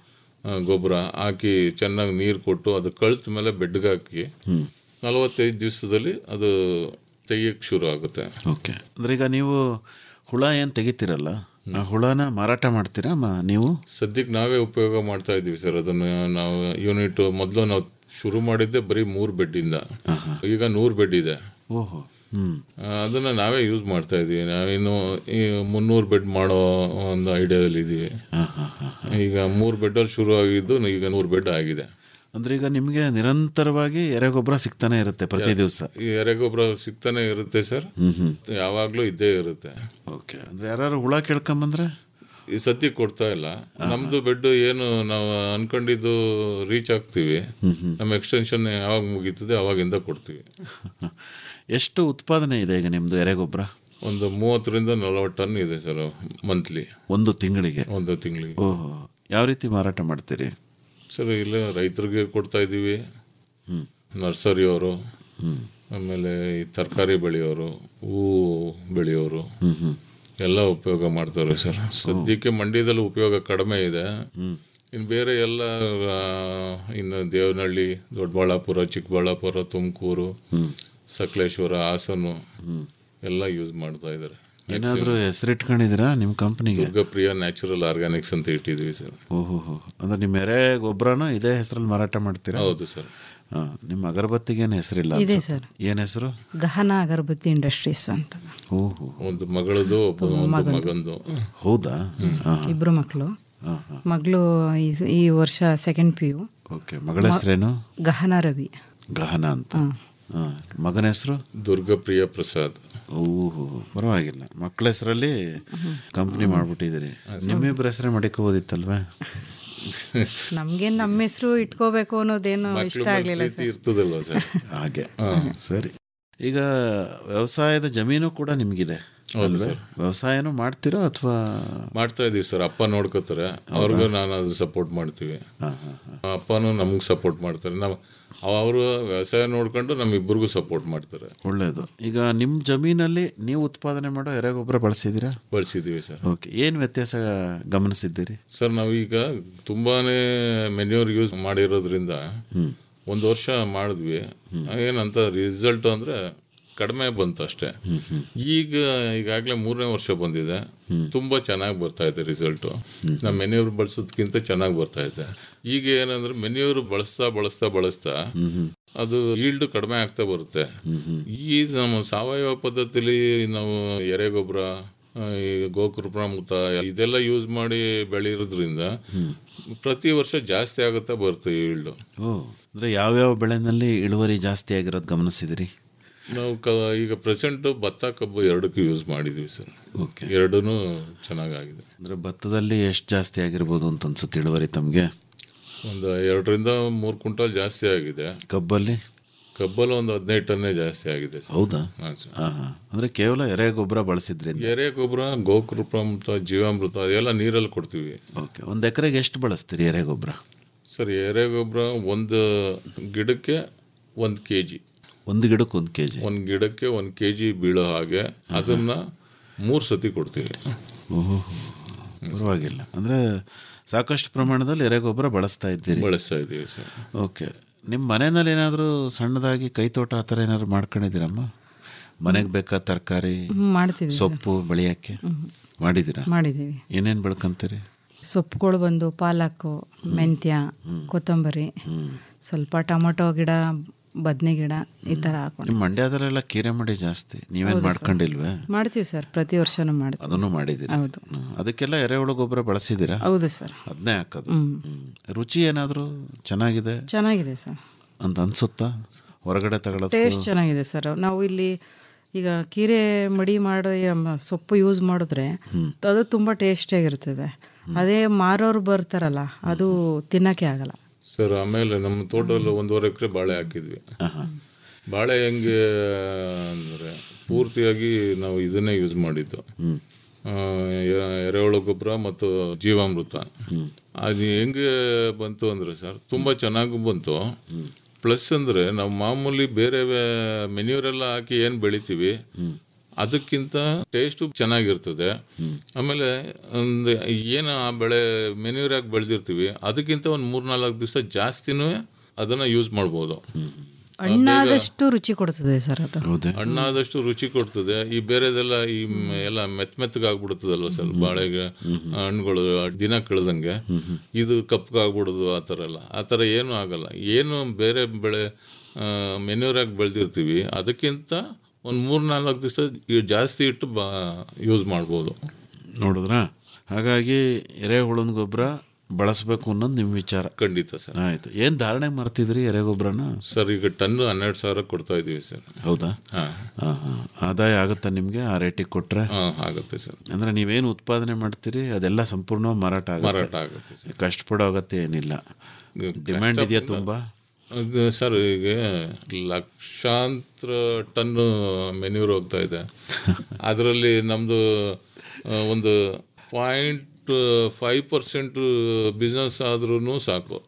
ಗೊಬ್ಬರ ಹಾಕಿ ಚೆನ್ನಾಗಿ ನೀರು ಕೊಟ್ಟು ಅದು ಕಳ್ತ ಮೇಲೆ ಬೆಡ್ಗೆ ಹಾಕಿ ನಲವತ್ತೈದು ದಿವಸದಲ್ಲಿ ಅದು ತೆಗಿಯಕ್ಕೆ ಶುರು ಆಗುತ್ತೆ ಓಕೆ ಅಂದ್ರೆ ಈಗ ನೀವು ಹುಳ ಏನು ತೆಗಿತೀರಲ್ಲ ಆ ಹುಳನ ಮಾರಾಟ ಮಾಡ್ತೀರಾ ಮ- ನೀವು ಸದ್ಯಕ್ಕೆ ನಾವೇ ಉಪಯೋಗ ಮಾಡ್ತಾ ಇದ್ದೀವಿ ಸರ್ ಅದನ್ನು ನಾವು ಯೂನಿಟ್ ಮೊದಲು ನಾವು ಶುರು ಮಾಡಿದ್ದೆ ಬರೀ ಮೂರು ಬೆಡ್ಡಿಂದ ಈಗ ನೂರು ಬೆಡ್ ಇದೆ ಓಹೋ ಹ್ಮ್ ಆ, ಅದನ್ನ ನಾವೇ ಯೂಸ್ ಮಾಡ್ತಾ ಇದೀವಿ ನಾವಿನ್ನು ಈ ಮುನ್ನೂರು ಬೆಡ್ ಮಾಡೋ ಒಂದು ಐಡಿಯಾದಲ್ಲಿ ಇದೀವಿ ಈಗ ಮೂರು ಬೆಡ್ಡಲ್ಲಿ ಶುರು ಆಗಿದ್ದು ಈಗ ನೂರು ಬೆಡ್ ಆಗಿದೆ ಅಂದ್ರೆ ಈಗ ನಿಮಗೆ ನಿರಂತರವಾಗಿ ಎರೆಗೊಬ್ಬರ ಸಿಗ್ತಾನೆ ಇರುತ್ತೆ ಪ್ರತಿ ದಿವಸ ಈ ಎರೆಗೊಬ್ಬರ ಸಿಗ್ತಾನೆ ಇರುತ್ತೆ ಸರ್ ಹ್ಮ್ ಹ್ಮ್ ಯಾವಾಗ್ಲೂ ಇದ್ದೇ ಇರುತ್ತೆ ಓಕೆ ಅಂದ್ರೆ ಯಾರು ಹುಳ ಕೇಳ್ಕೊಂಬಂದ್ರೆ ಈ ಸದ್ಯಕ್ಕೆ ಕೊಡ್ತಾ ಇಲ್ಲ ನಮ್ದು ಬೆಡ್ ಏನು ನಾವು ಅನ್ಕೊಂಡಿದ್ದು ರೀಚ್ ಆಗ್ತೀವಿ ನಮ್ಮ ಎಕ್ಸ್ಟೆನ್ಷನ್ ಯಾವಾಗ ಮುಗೀತದೆ ಅವಾಗಿಂದ ಕೊಡ್ತೀವಿ ಎಷ್ಟು ಉತ್ಪಾದನೆ ಇದೆ ಈಗ ನಿಮ್ದು ಎರೆಗೊಬ್ಬರ ಒಂದು ಮೂವತ್ತರಿಂದ ನಲವತ್ತು ಟನ್ ಇದೆ ಸರ್ ಮಂತ್ಲಿ ಒಂದು ತಿಂಗಳಿಗೆ ಒಂದು ತಿಂಗಳಿಗೆ ಓಹೋ ಯಾವ ರೀತಿ ಮಾರಾಟ ಮಾಡ್ತೀರಿ ಸರ್ ಇಲ್ಲ ರೈತರಿಗೆ ಕೊಡ್ತಾ ಇದ್ದೀವಿ ನರ್ಸರಿಯವರು ಆಮೇಲೆ ಈ ತರಕಾರಿ ಬೆಳೆಯೋರು ಹೂವು ಬೆಳೆಯೋರು ಎಲ್ಲ ಉಪಯೋಗ ಮಾಡ್ತಾರೆ ಸರ್ ಸದ್ಯಕ್ಕೆ ಮಂಡ್ಯದಲ್ಲಿ ಉಪಯೋಗ ಕಡಿಮೆ ಇದೆ ಇನ್ನು ಬೇರೆ ಎಲ್ಲ ಆ, ಇನ್ನು ದೇವನಹಳ್ಳಿ ದೊಡ್ಡಬಳ್ಳಾಪುರ ಚಿಕ್ಕಬಳ್ಳಾಪುರ ತುಮಕೂರು ಸಕಲೇಶ್ವರ ಹಾಸನು ಎಲ್ಲ ಯೂಸ್ ಮಾಡ್ತಾ ಇದ್ದಾರೆ ಏನಾದರೂ ಹೆಸರಿಟ್ಕೊಂಡಿದ್ದೀರಾ ನಿಮ್ಮ ಕಂಪ್ನಿಗೆ ದುರ್ಗಪ್ರಿಯ ನ್ಯಾಚುರಲ್ ಆರ್ಗ್ಯಾನಿಕ್ಸ್ ಅಂತ ಇಟ್ಟಿದ್ದೀವಿ ಸರ್ ಓಹೋ ಅಂದ್ರೆ ನಿಮ್ಮ ಎರೆ ಗೊಬ್ಬರನು ಇದೇ ಹೆಸರಲ್ಲಿ ಮಾರಾಟ ಮಾಡ್ತೀರಾ ಹೌದು ಸರ್ ಹಾ, ನಿಮ್ಮ ಅಗರಬತ್ತಿಗೆ ಏನು ಹೆಸರಿಲ್ಲ ಇದೆ ಅನ್ಸುತ್ತೆ. ಸರ್. ಏನ್ ಹೆಸರು ಗಹನ ಅಗರಬತ್ತಿ ಇಂಡಸ್ಟ್ರೀಸ್ ಅಂತ ಓಹೋ ಒಂದು ಮಗಳದು ಒಬ್ಬ ಒಂದು ಮಗಂದು ಹೌದಾ ಹಾ, ಇಬ್ರು ಮಕ್ಕಳು ಹಾ, ಹಾ. ಮಗಳು ಈ ವರ್ಷ ಸೆಕೆಂಡ್ ಪಿ ಯು ಓಕೆ ಮಗಳ ಹೆಸರೇನು ಗಹನ ರವಿ ಗಹನ ಅಂತ ಹಾ, ಮಗನ ಹೆಸರು ದುರ್ಗಪ್ರಿಯ ಪ್ರಸಾದ್ ಓಹೋ ಪರವಾಗಿಲ್ಲ ಮಕ್ಕಳ ಹೆಸರಲ್ಲಿ ಕಂಪ್ನಿ ಮಾಡ್ಬಿಟ್ಟಿದ್ದೀರಿ ನಿಮ್ಮಿಬ್ಬರ ಹೆಸರೇ ಮಡಿಕೋಬೋದಿತ್ತಲ್ವೇ ನಮ್ಗೇನ್ ನಮ್ಮ ಹೆಸರು ಇಟ್ಕೋಬೇಕು ಅನ್ನೋದೇನು ಮಕ್ಳ ಇಷ್ಟ ಮೇಲೆ ಆಗ್ಲಿಲ್ಲ ಪ್ರೀತಿ ಸರ್ ಇರ್ತದಲ್ವಾ ಸರ್ ಹಾಗೆ ಸರಿ ಈಗ ವ್ಯವಸಾಯದ ಜಮೀನು ಕೂಡ ನಿಮಗಿದೆ ಹೌದು ಅಲ್ವೇ? ಸರ್. ವ್ಯವಸಾಯನೂ ಮಾಡ್ತೀರೋ ಅಥವಾ ಮಾಡ್ತಾ ಇದೀವಿ ಸರ್ ಅಪ್ಪ ನೋಡ್ಕೋತಾರೆ ಅವ್ರಿಗೂ ನಾನು ಅದು ಸಪೋರ್ಟ್ ಮಾಡ್ತೀವಿ ಅಪ್ಪನೂ ನಮ್ಗೆ ಸಪೋರ್ಟ್ ಮಾಡ್ತಾರೆ ನಾವು ಅವರು ವ್ಯವಸಾಯ ನೋಡ್ಕೊಂಡು ನಮ್ಮಿಬ್ಬರಿಗೂ ಸಪೋರ್ಟ್ ಮಾಡ್ತಾರೆ ಒಳ್ಳೇದು ಈಗ ನಿಮ್ಮ ಜಮೀನಲ್ಲಿ ನೀವು ಉತ್ಪಾದನೆ ಮಾಡೋ ಎರೆಗೊಬ್ಬರ ಬಳಸಿದ್ದೀರಾ ಬಳಸಿದ್ದೀವಿ ಸರ್ ಓಕೆ ಏನು ವ್ಯತ್ಯಾಸ ಗಮನಿಸಿದ್ದೀರಿ ಸರ್ ನಾವೀಗ ತುಂಬಾನೇ ಮೆನ್ಯೂರ್ ಯೂಸ್ ಮಾಡಿರೋದ್ರಿಂದ ಒಂದು ವರ್ಷ ಮಾಡಿದ್ವಿ ಏನಂತ ರಿಸಲ್ಟ್ ಅಂದ್ರೆ ಕಡಿಮೆ ಬಂತು ಅಷ್ಟೇ ಈಗ ಈಗಾಗಲೇ ಮೂರನೇ ವರ್ಷ ಬಂದಿದೆ ತುಂಬಾ ಚೆನ್ನಾಗಿ ಬರ್ತಾ ಇದೆ ರಿಸಲ್ಟು ನಮ್ಮ ಮೆನ್ಯೂರ್ ಬಳಸೋದಕ್ಕಿಂತ ಚೆನ್ನಾಗಿ ಬರ್ತಾ ಇದೆ ಈಗ ಏನಂದ್ರೆ ಮೆನ್ಯೂರ್ ಬಳಸ್ತಾ ಬಳಸ್ತಾ ಬಳಸ್ತಾ ಅದು ಈಲ್ಡ್ ಕಡಿಮೆ ಆಗ್ತಾ ಬರುತ್ತೆ ಈ ನಮ್ಮ ಸಾವಯವ ಪದ್ಧತಿಲಿ ನಾವು ಎರೆಗೊಬ್ಬರ ಆ, ಈ ಗೋಕೃಪಾಮೃತ ಇದೆಲ್ಲ ಯೂಸ್ ಮಾಡಿ ಬೆಳೆಯೋದ್ರಿಂದ ಪ್ರತಿ ವರ್ಷ ಜಾಸ್ತಿ ಆಗುತ್ತಾ ಬರುತ್ತೆ ಈಲ್ಡ್ ಓ ಅಂದರೆ ಯಾವ್ಯಾವ ಬೆಳೆನಲ್ಲಿ ಇಳುವರಿ ಜಾಸ್ತಿ ಆಗಿರೋದು ಗಮನಿಸಿದಿರಿ ನಾವು ಕ ಈಗ ಪ್ರೆಸೆಂಟ್ ಭತ್ತ ಕಬ್ಬು ಎರಡಕ್ಕೂ ಯೂಸ್ ಮಾಡಿದೀವಿ ಸರ್ ಓಕೆ ಎರಡೂ ಚೆನ್ನಾಗಾಗಿದೆ ಅಂದರೆ ಭತ್ತದಲ್ಲಿ ಎಷ್ಟು ಜಾಸ್ತಿ ಆಗಿರ್ಬೋದು ಅಂತ ಅನ್ಸುತ್ತೆ ಇಳುವರಿ ತಮಗೆ ಒಂದು ಎರಡರಿಂದ ಮೂರು ಕ್ವಿಂಟಲ್ ಜಾಸ್ತಿ ಆಗಿದೆ ಕಬ್ಬಲ್ಲಿ ಕಬ್ಬಲ್ಲಿ ಒಂದು ಹದಿನೈದು ಟನ್ನೇ ಜಾಸ್ತಿ ಆಗಿದೆ ಸರ್ ಹೌದಾ ಹಾಂ ಸರ್ ಹಾಂ ಹಾಂ ಅಂದರೆ ಕೇವಲ ಎರೆ ಗೊಬ್ಬರ ಬಳಸಿದ್ರಿಂದ ಎರೆ ಗೊಬ್ಬರ ಗೋಕೃಪಾಮೃತ ಜೀವಾಮೃತ ಅದೆಲ್ಲ ನೀರಲ್ಲಿ ಕೊಡ್ತೀವಿ ಓಕೆ ಒಂದು ಎಕರೆಗೆ ಎಷ್ಟು ಬಳಸ್ತೀರಿ ಎರೆ ಗೊಬ್ಬರ ಸರ್ ಎರೆ ಗೊಬ್ಬರ ಒಂದು ಗಿಡಕ್ಕೆ ಒಂದು ಕೆ ಜಿ ಒಂದು ಗಿಡಕ್ಕೆ ಒಂದು ಕೆ ಜಿ ಒಂದು ಗಿಡಕ್ಕೆ ಒಂದು ಕೆ ಜಿ ಬೀಳೋ ಹಾಗೆ ಅದನ್ನ ಮೂರು ಸತಿ ಕೊಡ್ತೀವಿ ಓಹೋ ಪರವಾಗಿಲ್ಲ ಅಂದರೆ ಸಾಕಷ್ಟು ಪ್ರಮಾಣದಲ್ಲಿ ಎರೆಗೊಬ್ಬರ ಬಳಸ್ತಾ ಇದ್ದೀರಿ ಬಳಸ್ತಾ ಇದ್ದೀವಿ ಸರ್ ಓಕೆ ನಿಮ್ಮ ಮನೆಯಲ್ಲಿ ಏನಾದರೂ ಸಣ್ಣದಾಗಿ ಕೈತೋಟ ಆ ಥರ ಏನಾದ್ರು ಮಾಡ್ಕೊಂಡಿದ್ದೀರಮ್ಮ ಮನೆಗೆ ಬೇಕಾದ ತರಕಾರಿ ಹ್ಮ್, ಮಾಡ್ತಿದ್ದೀವಿ ಸರ್. ಸೊಪ್ಪು ಬೆಳೆಯೋಕ್ಕೆ ಮಾಡಿದ್ದೀರಾ ಮಾಡಿದ್ದೀವಿ ಏನೇನು ಬೆಳ್ಕೊಂತೀರಿ ಸೊಪ್ಪುಗಳು ಬಂದು ಪಾಲಕ್ಕು ಮೆಂತ್ಯ ಕೊತ್ತಂಬರಿ ಸ್ವಲ್ಪ ಟೊಮೊಟೊ ಗಿಡ ಬದನೆ ಗಿಡ ಈ ಥರ ಹಾಕೊಂಡು ನಿಮ್ಮ ಮಂಡ್ಯದಲ್ಲೆಲ್ಲ ಕೀರೆ ಮಡಿ ಜಾಸ್ತಿ ನೀವೇನು ಹೌದು ಸರ್. ಮಾಡ್ಕೊಂಡಿಲ್ವೇ ಮಾಡ್ತೀವಿ ಸರ್ ಪ್ರತಿ ವರ್ಷನೂ ಮಾಡ್ತೀವಿ ಅದನ್ನು ಮಾಡಿದ್ದೀರಿ ಹೌದು. ಹ್ಮ್. ಅದಕ್ಕೆಲ್ಲ ಎರೆಹುಳು ಗೊಬ್ಬರ ಬಳಸಿದ್ದೀರಾ ಹೌದು ಸರ್ ಅದನ್ನೇ ಹಾಕೋದು ಹ್ಮ್. ಹ್ಮ್. ರುಚಿ ಏನಾದರೂ ಚೆನ್ನಾಗಿದೆ ಚೆನ್ನಾಗಿದೆ ಸರ್ ಅಂತ ಅನ್ಸುತ್ತಾ ಹೊರಗಡೆ ತಗೊಳ್ಳೋದು ಟೇಸ್ಟ್ ಚೆನ್ನಾಗಿದೆ ಸರ್ ನಾವು ಇಲ್ಲಿ ಈಗ ಕೀರೆ ಮಡಿ ಮಾಡೋ ಯ- ಸೊಪ್ಪು ಯೂಸ್ ಮಾಡಿದ್ರೆ ಅದು ತುಂಬ ಟೇಸ್ಟಿಯಾಗಿರ್ತದೆ ಅದೇ ಮಾರೋರು ಬರ್ತಾರಲ್ಲ ಅದು ತಿನ್ನಕ್ಕೆ ಆಗಲ್ಲ ಸರ್ ಆಮೇಲೆ ನಮ್ಮ ತೋಟದಲ್ಲಿ ಒಂದೂವರೆ ಎಕರೆ ಬಾಳೆ ಹಾಕಿದ್ವಿ ಬಾಳೆ ಹೆಂಗೆ ಅಂದರೆ ಪೂರ್ತಿಯಾಗಿ ನಾವು ಇದನ್ನೇ ಯೂಸ್ ಮಾಡಿದ್ದು ಆ, ಎ- ಎರೆಹುಳು ಗೊಬ್ಬರ ಮತ್ತು ಜೀವಾಮೃತ ಅದು ಹೆಂಗೆ ಬಂತು ಅಂದರೆ ಸರ್ ತುಂಬ ಚೆನ್ನಾಗಿ ಬಂತು ಪ್ಲಸ್ ಅಂದರೆ ನಾವು ಮಾಮೂಲಿ ಬೇರೆ ಮೆನ್ಯೂರೆಲ್ಲ ಹಾಕಿ ಏನು ಬೆಳಿತೀವಿ ಅದಕ್ಕಿಂತ ಟೇಸ್ಟ್ ಚೆನ್ನಾಗಿರ್ತದೆ ಆಮೇಲೆ ಒಂದು ಏನು ಆ ಬೆಳೆ ಮೆನ್ಯೂರಾಗಿ ಬೆಳೆದಿರ್ತೀವಿ ಅದಕ್ಕಿಂತ ಒಂದು ಮೂರ್ನಾಲ್ಕು ದಿವಸ ಜಾಸ್ತಿನೂ ಅದನ್ನ ಯೂಸ್ ಮಾಡ್ಬೋದು ಹಣ್ಣಾದಷ್ಟು ರುಚಿ ಕೊಡ್ತದೆ ಸರ್ ಅದು ಹಣ್ಣಾದಷ್ಟು ರುಚಿ ಕೊಡ್ತದೆ ಈ ಬೇರೆದೆಲ್ಲ ಈ ಮ್- ಎಲ್ಲ ಮೆತ್ ಮೆತ್ತಗಾಗ್ಬಿಡ್ತದಲ್ಲ ಸರ್ ಬಾಳೆಗೆ ಹಣ್ಣುಗಳು ದಿನ ಕಳೆದಂಗೆ ಇದು ಕಪ್ಪಗಾಗ್ಬಿಡೋದು ಆ ಥರ ಎಲ್ಲ ಆ ಥರ ಏನೂ ಆಗಲ್ಲ ಏನು ಬೇರೆ ಬೆಳೆ ಮೆನ್ಯೂರಾಗಿ ಬೆಳೆದಿರ್ತೀವಿ ಅದಕ್ಕಿಂತ ಒಂದು ಮೂರು ನಾಲ್ಕು ದಿವಸ ಜಾಸ್ತಿ ಇಟ್ಟು ಬಾ ಯೂಸ್ ಮಾಡ್ಬೋದು ನೋಡಿದ್ರಾ ಹಾಗಾಗಿ ಎರೆಹುಳನ ಗೊಬ್ಬರ ಬಳಸಬೇಕು ಅನ್ನೋದು ನಿಮ್ಮ ವಿಚಾರ ಖಂಡಿತ ಸರ್ ಆಯ್ತು ಏನು ಧಾರಣೆ ಮಾಡ್ತಿದ್ರಿ ಎರೆಗೊಬ್ಬರನ ಸರ್ ಈಗ ಟನ್ ಹನ್ನೆರಡು ಸಾವಿರ ಕೊಡ್ತಾ ಇದೀವಿ ಸರ್ ಹೌದಾ ಹಾಂ ಹಾಂ ಹಾಂ ಆದಾಯ ಆಗುತ್ತಾ ನಿಮಗೆ ಆ ರೇಟಿಗೆ ಕೊಟ್ಟರೆ ಹಾಂ ಆಗುತ್ತೆ ಸರ್ ಅಂದರೆ ನೀವೇನು ಉತ್ಪಾದನೆ ಮಾಡ್ತೀರಿ ಅದೆಲ್ಲ ಸಂಪೂರ್ಣ ಮಾರಾಟ ಆಗುತ್ತೆ ಮಾರಾಟ ಆಗುತ್ತೆ ಸರ್ ಕಷ್ಟಪಡೋ ಅಗತ್ಯ ಏನಿಲ್ಲ ಡಿಮ್ಯಾಂಡ್ ಇದೆಯಾ ತುಂಬ ಅದು ಸರ್ ಈಗ ಲಕ್ಷಾಂತರ ಟನ್ ಮೆನ್ಯೂರ್ ಹೋಗ್ತಾ ಇದೆ ಅದರಲ್ಲಿ ನಮ್ಮದು ಒಂದು ಪಾಯಿಂಟ್ ಫೈವ್ ಪರ್ಸೆಂಟ್ ಬಿಸ್ನೆಸ್ ಆದ್ರೂ ಸಾಕು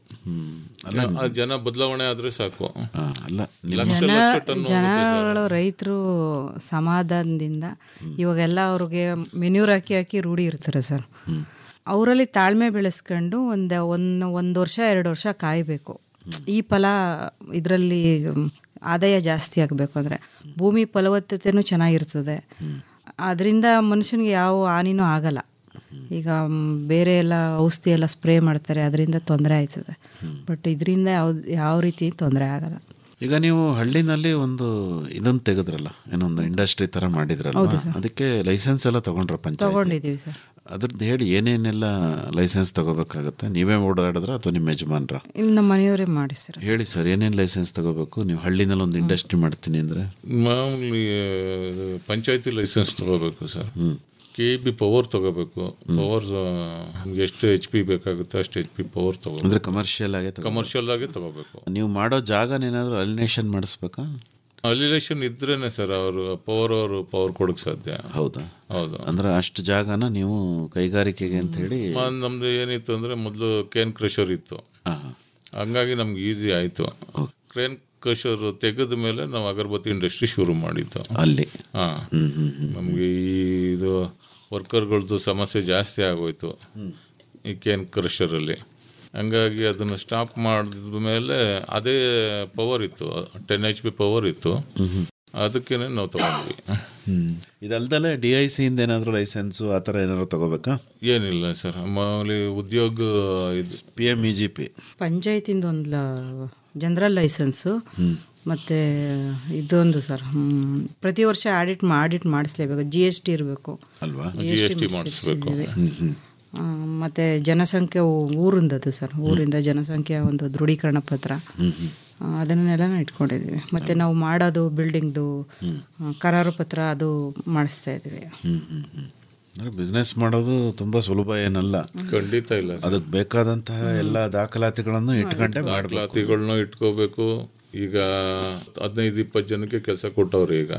ಆ ಜನ ಬದಲಾವಣೆ ಆದ್ರೆ ಸಾಕು ಅಲ್ಲ ಲಕ್ಷ ಜನ ಲಕ್ಷ ಟನ್ ಜನಗಳು ರೈತರು ಸಮಾಧಾನದಿಂದ ಇವಾಗೆಲ್ಲ ಅವ್ರಿಗೆ ಮೆನ್ಯೂರ್ ಹಾಕಿ ಹಾಕಿ ರೂಢಿ ಇರ್ತಾರೆ ಸರ್ ಅವರಲ್ಲಿ ತಾಳ್ಮೆ ಬೆಳೆಸ್ಕೊಂಡು ಒಂದು ಒಂದು ಒಂದು ವರ್ಷ ಎರಡು ವರ್ಷ ಕಾಯಬೇಕು ಈ ಫಲ ಇದರಲ್ಲಿ ಆದಾಯ ಜಾಸ್ತಿ ಆಗಬೇಕು ಅಂದರೆ ಭೂಮಿ ಫಲವತ್ತತೆನೂ ಚೆನ್ನಾಗಿರ್ತದೆ ಅದರಿಂದ ಮನುಷ್ಯನಿಗೆ ಯಾವ ಹಾನಿನೂ ಆಗಲ್ಲ ಈಗ ಮ್, ಬೇರೆ ಎಲ್ಲ ಔಷಧಿ ಎಲ್ಲ ಸ್ಪ್ರೇ ಮಾಡ್ತಾರೆ ಅದರಿಂದ ತೊಂದರೆ ಆಯ್ತದೆ ಬಟ್ ಇದರಿಂದ ಯಾವ ಯಾವ ರೀತಿ ತೊಂದರೆ ಆಗಲ್ಲ ಈಗ ನೀವು ಹಳ್ಳಿನಲ್ಲಿ ಒಂದು ಇದನ್ನ ತೆಗೆದ್ರಲ್ಲ ಏನೊಂದು ಇಂಡಸ್ಟ್ರಿ ತರ ಮಾಡಿದ್ರಲ್ಲ ಅದಕ್ಕೆ ಲೈಸೆನ್ಸ್ ಎಲ್ಲ ತಗೊಂಡ್ರ ಪಂಚಾಯತ್ ತಗೊಂಡಿದ್ದೀವಿ ಸರ್ ಅದ್ರದ್ದು ಹೇಳಿ ಏನೇನೆಲ್ಲ ಲೈಸೆನ್ಸ್ ತಗೋಬೇಕಾಗತ್ತೆ ನೀವೇ ಓಡಾಡಿದ್ರ ಅಥವಾ ನಿಮ್ಮ ಯಜಮಾನ್ರ ಇಲ್ಲಿ ನಮ್ಮ ಮನೆಯವರೇ ಮಾಡಿ ಸರ್ ಹೇಳಿ ಸರ್ ಏನೇನು ಲೈಸೆನ್ಸ್ ತಗೋಬೇಕು ನೀವು ಹಳ್ಳಿನಲ್ಲಿ ಒಂದು ಇಂಡಸ್ಟ್ರಿ ಮಾಡ್ತೀನಿ ಅಂದ್ರೆ ಮಾಮೂಲಿ ಪಂಚಾಯತಿ ಲೈಸೆನ್ಸ್ ತಗೋಬೇಕು ಸರ್ ಕೆ ಬಿ ಪವರ್ ತಗೋಬೇಕು ಪವರ್ ಎಷ್ಟು ಎಚ್ ಪಿ ಬೇಕಾಗುತ್ತೆ ಅಷ್ಟು ಎಚ್ ಪಿ ಪವರ್ ತಗೋ ಅಂದ್ರೆ ಕಮರ್ಷಿಯಲ್ ಆಗಿ ತಗೋ- ಕಮರ್ಷಿಯಲ್ ಆಗಿ ತಗೋಬೇಕು ನೀವು ಮಾಡೋ ಜಾಗನೇನಾದ್ರೂ ಅಲಿನೇಷನ್ ಮಾಡಿಸ್ಬೇಕಾ ಅಲಿಲೇಷನ್ ಇದ್ರೇನೆ ಸರ್ ಅವರು ಪವರ್ ಅವರು ಪವರ್ ಕೊಡಕ್ ಸಾಧ್ಯ ಹೌದಾ ಹೌದು ಅಂದ್ರೆ ಅಷ್ಟು ಜಾಗನ ನೀವು ಕೈಗಾರಿಕೆಗೆ ಅಂತ ಹೇಳಿ ಮ- ನಮ್ದು ಏನಿತ್ತು ಅಂದ್ರೆ ಮೊದಲು ಕೇನ್ ಕ್ರಷರ್ ಇತ್ತು ಹಂಗಾಗಿ ನಮ್ಗೆ ಈಸಿ ಆಯ್ತು ಕ್ರೇನ್ ಕ್ರಷರ್ ತೆಗೆದ ಮೇಲೆ ನಾವು ಅಗರಬತ್ತಿ ಇಂಡಸ್ಟ್ರಿ ಶುರು ಮಾಡಿದ್ದು ಅಲ್ಲಿ ಹಾ ನಮ್ಗೆ ಈ ಇದು ವರ್ಕರ್ಗಳದ್ದು ಸಮಸ್ಯೆ ಜಾಸ್ತಿ ಆಗೋಯ್ತು ಈ ಕೇನ್ ಕ್ರಷರಲ್ಲಿ ಹಂಗಾಗಿ ಅದನ್ನು ಸ್ಟಾಪ್ ಮಾಡಿದ ಮೇಲೆ ಅದೇ ಪವರ್ ಇತ್ತು ಟೆನ್ ಎಚ್ ಪಿ ಪವರ್ ಇತ್ತು ಅದಕ್ಕೇನೆ ನಾವು ತಗೊಂಡ್ವಿ ಹ್ಮ್ ಇದಲ್ದಲೆ ಡಿ ಐ ಸಿ ಇಂದ ಏನಾದರೂ ಲೈಸೆನ್ಸು ಆ ಥರ ಏನಾದ್ರು ತಗೋಬೇಕಾ ಏನಿಲ್ಲ ಸರ್ ಮಾಮೂಲಿ ಉದ್ಯೋಗ ಇದು P M E G P ಪಂಚಾಯತಿಂದ ಒಂದು ಜನರಲ್ ಲೈಸೆನ್ಸು ಮತ್ತು ಇದೊಂದು ಸರ್ ಹ್ಮ್, ಪ್ರತಿ ವರ್ಷ ಆಡಿಟ್ ಆಡಿಟ್ ಮಾಡಿಸ್ಲೇಬೇಕು ಜಿ ಎಸ್ ಟಿ ಇರಬೇಕು ಅಲ್ವಾ ಜಿ ಎಸ್ ಟಿ ಮಾಡಿಸ್ಬೇಕು ಮತ್ತು ಜನಸಂಖ್ಯೆ ಊ- ಊರಿಂದದು ಸರ್ ಊರಿಂದ ಜನಸಂಖ್ಯೆ ಒಂದು ದೃಢೀಕರಣ ಪತ್ರ ಆ, ಅದನ್ನೆಲ್ಲ ಇಟ್ಕೊಂಡಿದ್ದೀವಿ ಮತ್ತು ನಾವು ಮಾಡೋದು ಬಿಲ್ಡಿಂಗ್ದು ಆ, ಕರಾರು ಪತ್ರ ಅದು ಮಾಡಿಸ್ತಾ ಇದ್ದೀವಿ ಹ್ಮ್ ಹ್ಮ್ ಹ್ಮ್ ಅಂದ್ರೆ ಬಿಸ್ನೆಸ್ ಮಾಡೋದು ತುಂಬಾ ಸುಲಭ ಏನಲ್ಲ ಖಂಡಿತ ಇಲ್ಲ ಸರ್. ಅದಕ್ಕೆ ಬೇಕಾದಂತಹ ಎಲ್ಲ ದಾಖಲಾತಿಗಳನ್ನು ಇಟ್ಕೊಂಡೆ ಮಾಡಬೇಕು ದಾಖಲಾತಿಗಳನ್ನ ಇಟ್ಕೋಬೇಕು ಈಗ ಹದಿನೈದು ಇಪ್ಪತ್ತು ಜನಕ್ಕೆ ಕೆಲಸ ಕೊಟ್ಟವ್ರು ಈಗ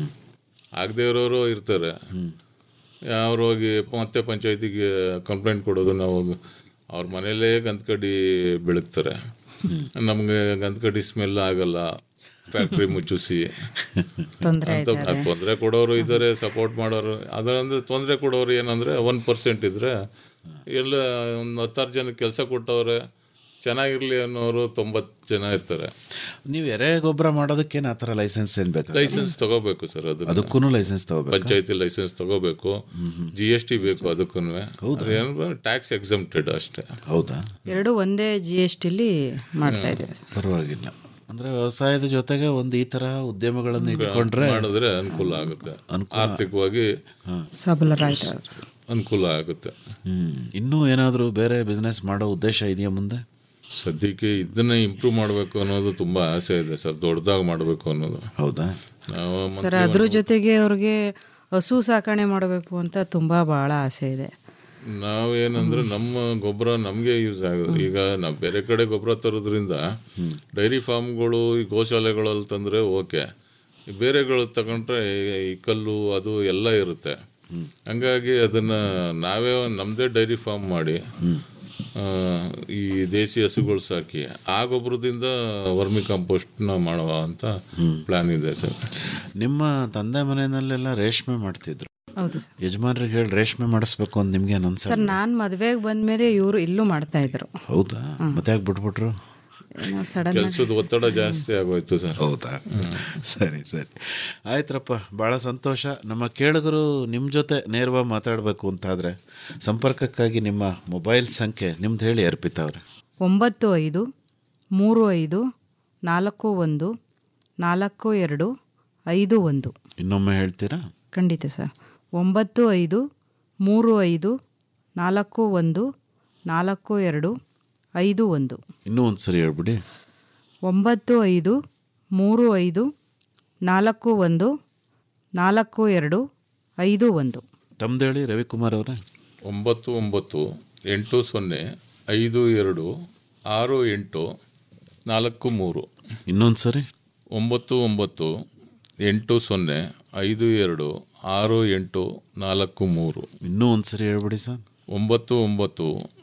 ಆಗದೆ ಇರೋರು ಇರ್ತಾರೆ ಅವ್ರು ಹೋಗಿ ಮತ್ತೆ ಪಂಚಾಯತಿಗೆ ಕಂಪ್ಲೇಂಟ್ ಕೊಡೋದು ನಾವು ಅವ್ರ ಮನೆಯಲ್ಲೇ ಗಂತ್ಕಡ್ಡಿ ಬೆಳಗ್ತಾರೆ ನಮ್ಗೆ ಗಂತ್ಕಡ್ಡಿ ಸ್ಮೆಲ್ ಆಗಲ್ಲ ಫ್ಯಾಕ್ಟ್ರಿ ಮುಚ್ಚಿಸಿ ತೊಂದರೆ ಅಂತ ತೊಂದರೆ ಕೊಡೋರು ಇದ್ದಾರೆ ಸಪೋರ್ಟ್ ಮಾಡೋರು ಅದಂದ್ರೆ ತೊಂದರೆ ಕೊಡೋರು ಏನಂದ್ರೆ ಒನ್ ಪರ್ಸೆಂಟ್ ಇದ್ರೆ ಎಲ್ಲ ಒಂದು ಹತ್ತಾರು ಜನಕ್ಕೆ ಕೆಲಸ ಕೊಟ್ಟವ್ರೆ ಚೆನ್ನಾಗಿರ್ಲಿ ಅನ್ನೋರು ತೊಂಬತ್ತು ಜನ ಇರ್ತಾರೆ ನೀವು ಎರೆ ಗೊಬ್ಬರ ಮಾಡೋದಕ್ಕೇನು ಆ ಥರ ಲೈಸೆನ್ಸ್ ಏನು ಬೇಕು ಲೈಸೆನ್ಸ್ ತಗೋಬೇಕು ಸರ್ ಅದು ಅದಕ್ಕೂ ಲೈಸೆನ್ಸ್ ತಗೋಬೇಕು ಪಂಚಾಯತಿ ಲೈಸೆನ್ಸ್ ತಗೋಬೇಕು ಜಿ ಎಸ್ ಟಿ ಬೇಕು ಅದಕ್ಕೂ ಟ್ಯಾಕ್ಸ್ ಎಕ್ಸಮ್ಟೆಡ್ ಅಷ್ಟೇ ಹೌದಾ ಎರಡು ಒಂದೇ ಜಿ ಎಸ್ ಟಿಲಿ ಮಾಡ್ತಾ ಇದ್ದೀವಿ ಸರ್ ಪರವಾಗಿಲ್ಲ ಅಂದ್ರೆ ವ್ಯವಸಾಯದ ಜೊತೆಗೆ ಒಂದು ಈ ತರ ಉದ್ಯಮಗಳನ್ನು ಇಟ್ಕೊಂಡ್ರೆ ಮಾಡಿದ್ರೆ ಅನುಕೂಲ ಆಗುತ್ತೆ ಆರ್ಥಿಕವಾಗಿ ಸಬಲರಾಯ್ತು ಅನುಕೂಲ ಆಗುತ್ತೆ ಹ್ಮ್ ಇನ್ನೂ ಏನಾದರೂ ಬೇರೆ ಬಿಸ್ನೆಸ್ ಮಾಡೋ ಉದ್ದೇಶ ಇದೆಯಾ ಮುಂದೆ ಸದ್ಯಕ್ಕೆ ಇದನ್ನ ಇಂಪ್ರೂವ್ ಮಾಡಬೇಕು ಅನ್ನೋದು ತುಂಬಾ ಆಸೆ ಇದೆ ಸರ್ ದೊಡ್ಡದಾಗಿ ಮಾಡಬೇಕು ಅನ್ನೋದು ಹೌದಾ ನಾವು ಸರ್ ಅದ್ರ ಜೊತೆಗೆ ಅವ್ರಿಗೆ ಹಸು ಸಾಕಣೆ ಮಾಡಬೇಕು ಅಂತ ತುಂಬ ಭಾಳ ಆಸೆ ಇದೆ ನಾವೇನಂದ್ರೆ ನಮ್ಮ ಗೊಬ್ಬರ ನಮಗೆ ಯೂಸ್ ಆಗುತ್ತೆ ಈಗ ನಾವು ಬೇರೆ ಕಡೆ ಗೊಬ್ಬರ ತರೋದ್ರಿಂದ ಡೈರಿ ಫಾರ್ಮ್ಗಳು ಈ ಗೋಶಾಲೆಗಳಲ್ಲಿ ತಂದ್ರೆ ಓಕೆ ಈ ಬೇರೆಗಳು ತಗೊಂಡ್ರೆ ಈ- ಈ ಕಲ್ಲು ಅದು ಎಲ್ಲ ಇರುತ್ತೆ ಹಂಗಾಗಿ ಅದನ್ನ ನಾವೇ ನಮ್ಮದೇ ಡೈರಿ ಫಾರ್ಮ್ ಮಾಡಿ ಆ, ಈ ದೇಸಿ ಹಸುಗಳು ಸಾಕಿ ಆ ಗೊಬ್ಬರದಿಂದ ವರ್ಮಿ ಕಾಂಪೋಸ್ಟ್ನ ಮಾಡುವ ಅಂತ ಪ್ಲಾನ್ ಇದೆ ಸರ್ ನಿಮ್ಮ ತಂದೆ ಮನೆಯಲ್ಲೆಲ್ಲ ರೇಷ್ಮೆ ಮಾಡ್ತಿದ್ರು ಹೌದು ಸರ್ ಯಜಮಾನ್ರಿಗೆ ಹೇಳಿ ರೇಷ್ಮೆ ಮಾಡಿಸ್ಬೇಕು ಅಂತ ನಿಮ್ಗೆ ಅನ್ಸ ಸರ್ ನಾನು ಮದುವೆಗೆ ಬಂದಮೇಲೆ ಇವರು ಇಲ್ಲೂ ಮಾಡ್ತಾ ಇದ್ರು ಹೌದಾ ಮತ್ತೆ ಯಾಕೆ ಬಿಟ್ಬಿಟ್ರು ಏನೋ ಸಡನ್ ಕೆಲಸದ ಒತ್ತಡ ಜಾಸ್ತಿ ಆಗೋಯ್ತು ಸರ್ ಹೌದಾ ಸರಿ ಸರಿ ಆಯ್ತರಪ್ಪ ಭಾಳ ಸಂತೋಷ ನಮ್ಮ ಕೇಳುಗರು ನಿಮ್ಮ ಜೊತೆ ನೇರವಾಗಿ ಮಾತಾಡಬೇಕು ಅಂತಾದರೆ ಸಂಪರ್ಕಕ್ಕಾಗಿ ನಿಮ್ಮ ಮೊಬೈಲ್ ಸಂಖ್ಯೆ ನಿಮ್ದು ಹೇಳಿ ಅರ್ಪಿತಾ ಅವ್ರೆ ಒಂಬತ್ತು ಐದು ಮೂರು ಐದು ನಾಲ್ಕು ಒಂದು ನಾಲ್ಕು ಎರಡು ಐದು ಒಂದು ಇನ್ನೊಮ್ಮೆ ಹೇಳ್ತೀರಾ ಖಂಡಿತ ಸರ್ ಒಂಬತ್ತು ಐದು ಮೂರು ಐದು ನಾಲ್ಕು ಒಂದು ನಾಲ್ಕು ಎರಡು ಐದು ಒಂದು ಇನ್ನೂ ಒಂದು ಸರಿ ಹೇಳ್ಬಿಡಿ ಒಂಬತ್ತು ಐದು ಮೂರು ಐದು ನಾಲ್ಕು ಒಂದು ನಾಲ್ಕು ಎರಡು ಐದು ಒಂದು ತಮ್ದು ಹೇಳಿ ರವಿಕುಮಾರ್ ಅವರೇ ಒಂಬತ್ತು ಒಂಬತ್ತು ಎಂಟು ಸೊನ್ನೆ ಐದು ಎರಡು ಆರು ಎಂಟು ನಾಲ್ಕು ಮೂರು ಇನ್ನೊಂದು ಸರಿ ಒಂಬತ್ತು ಒಂಬತ್ತು ಎಂಟು ಸೊನ್ನೆ ಐದು ಎರಡು ಆರು ಎಂಟು ನಾಲ್ಕು ಮೂರು ಇನ್ನೂ ಒಂದು ಸರಿ ಹೇಳ್ಬಿಡಿ ಸರ್ ಒಂಬತ್ತು ಒಂಬತ್ತು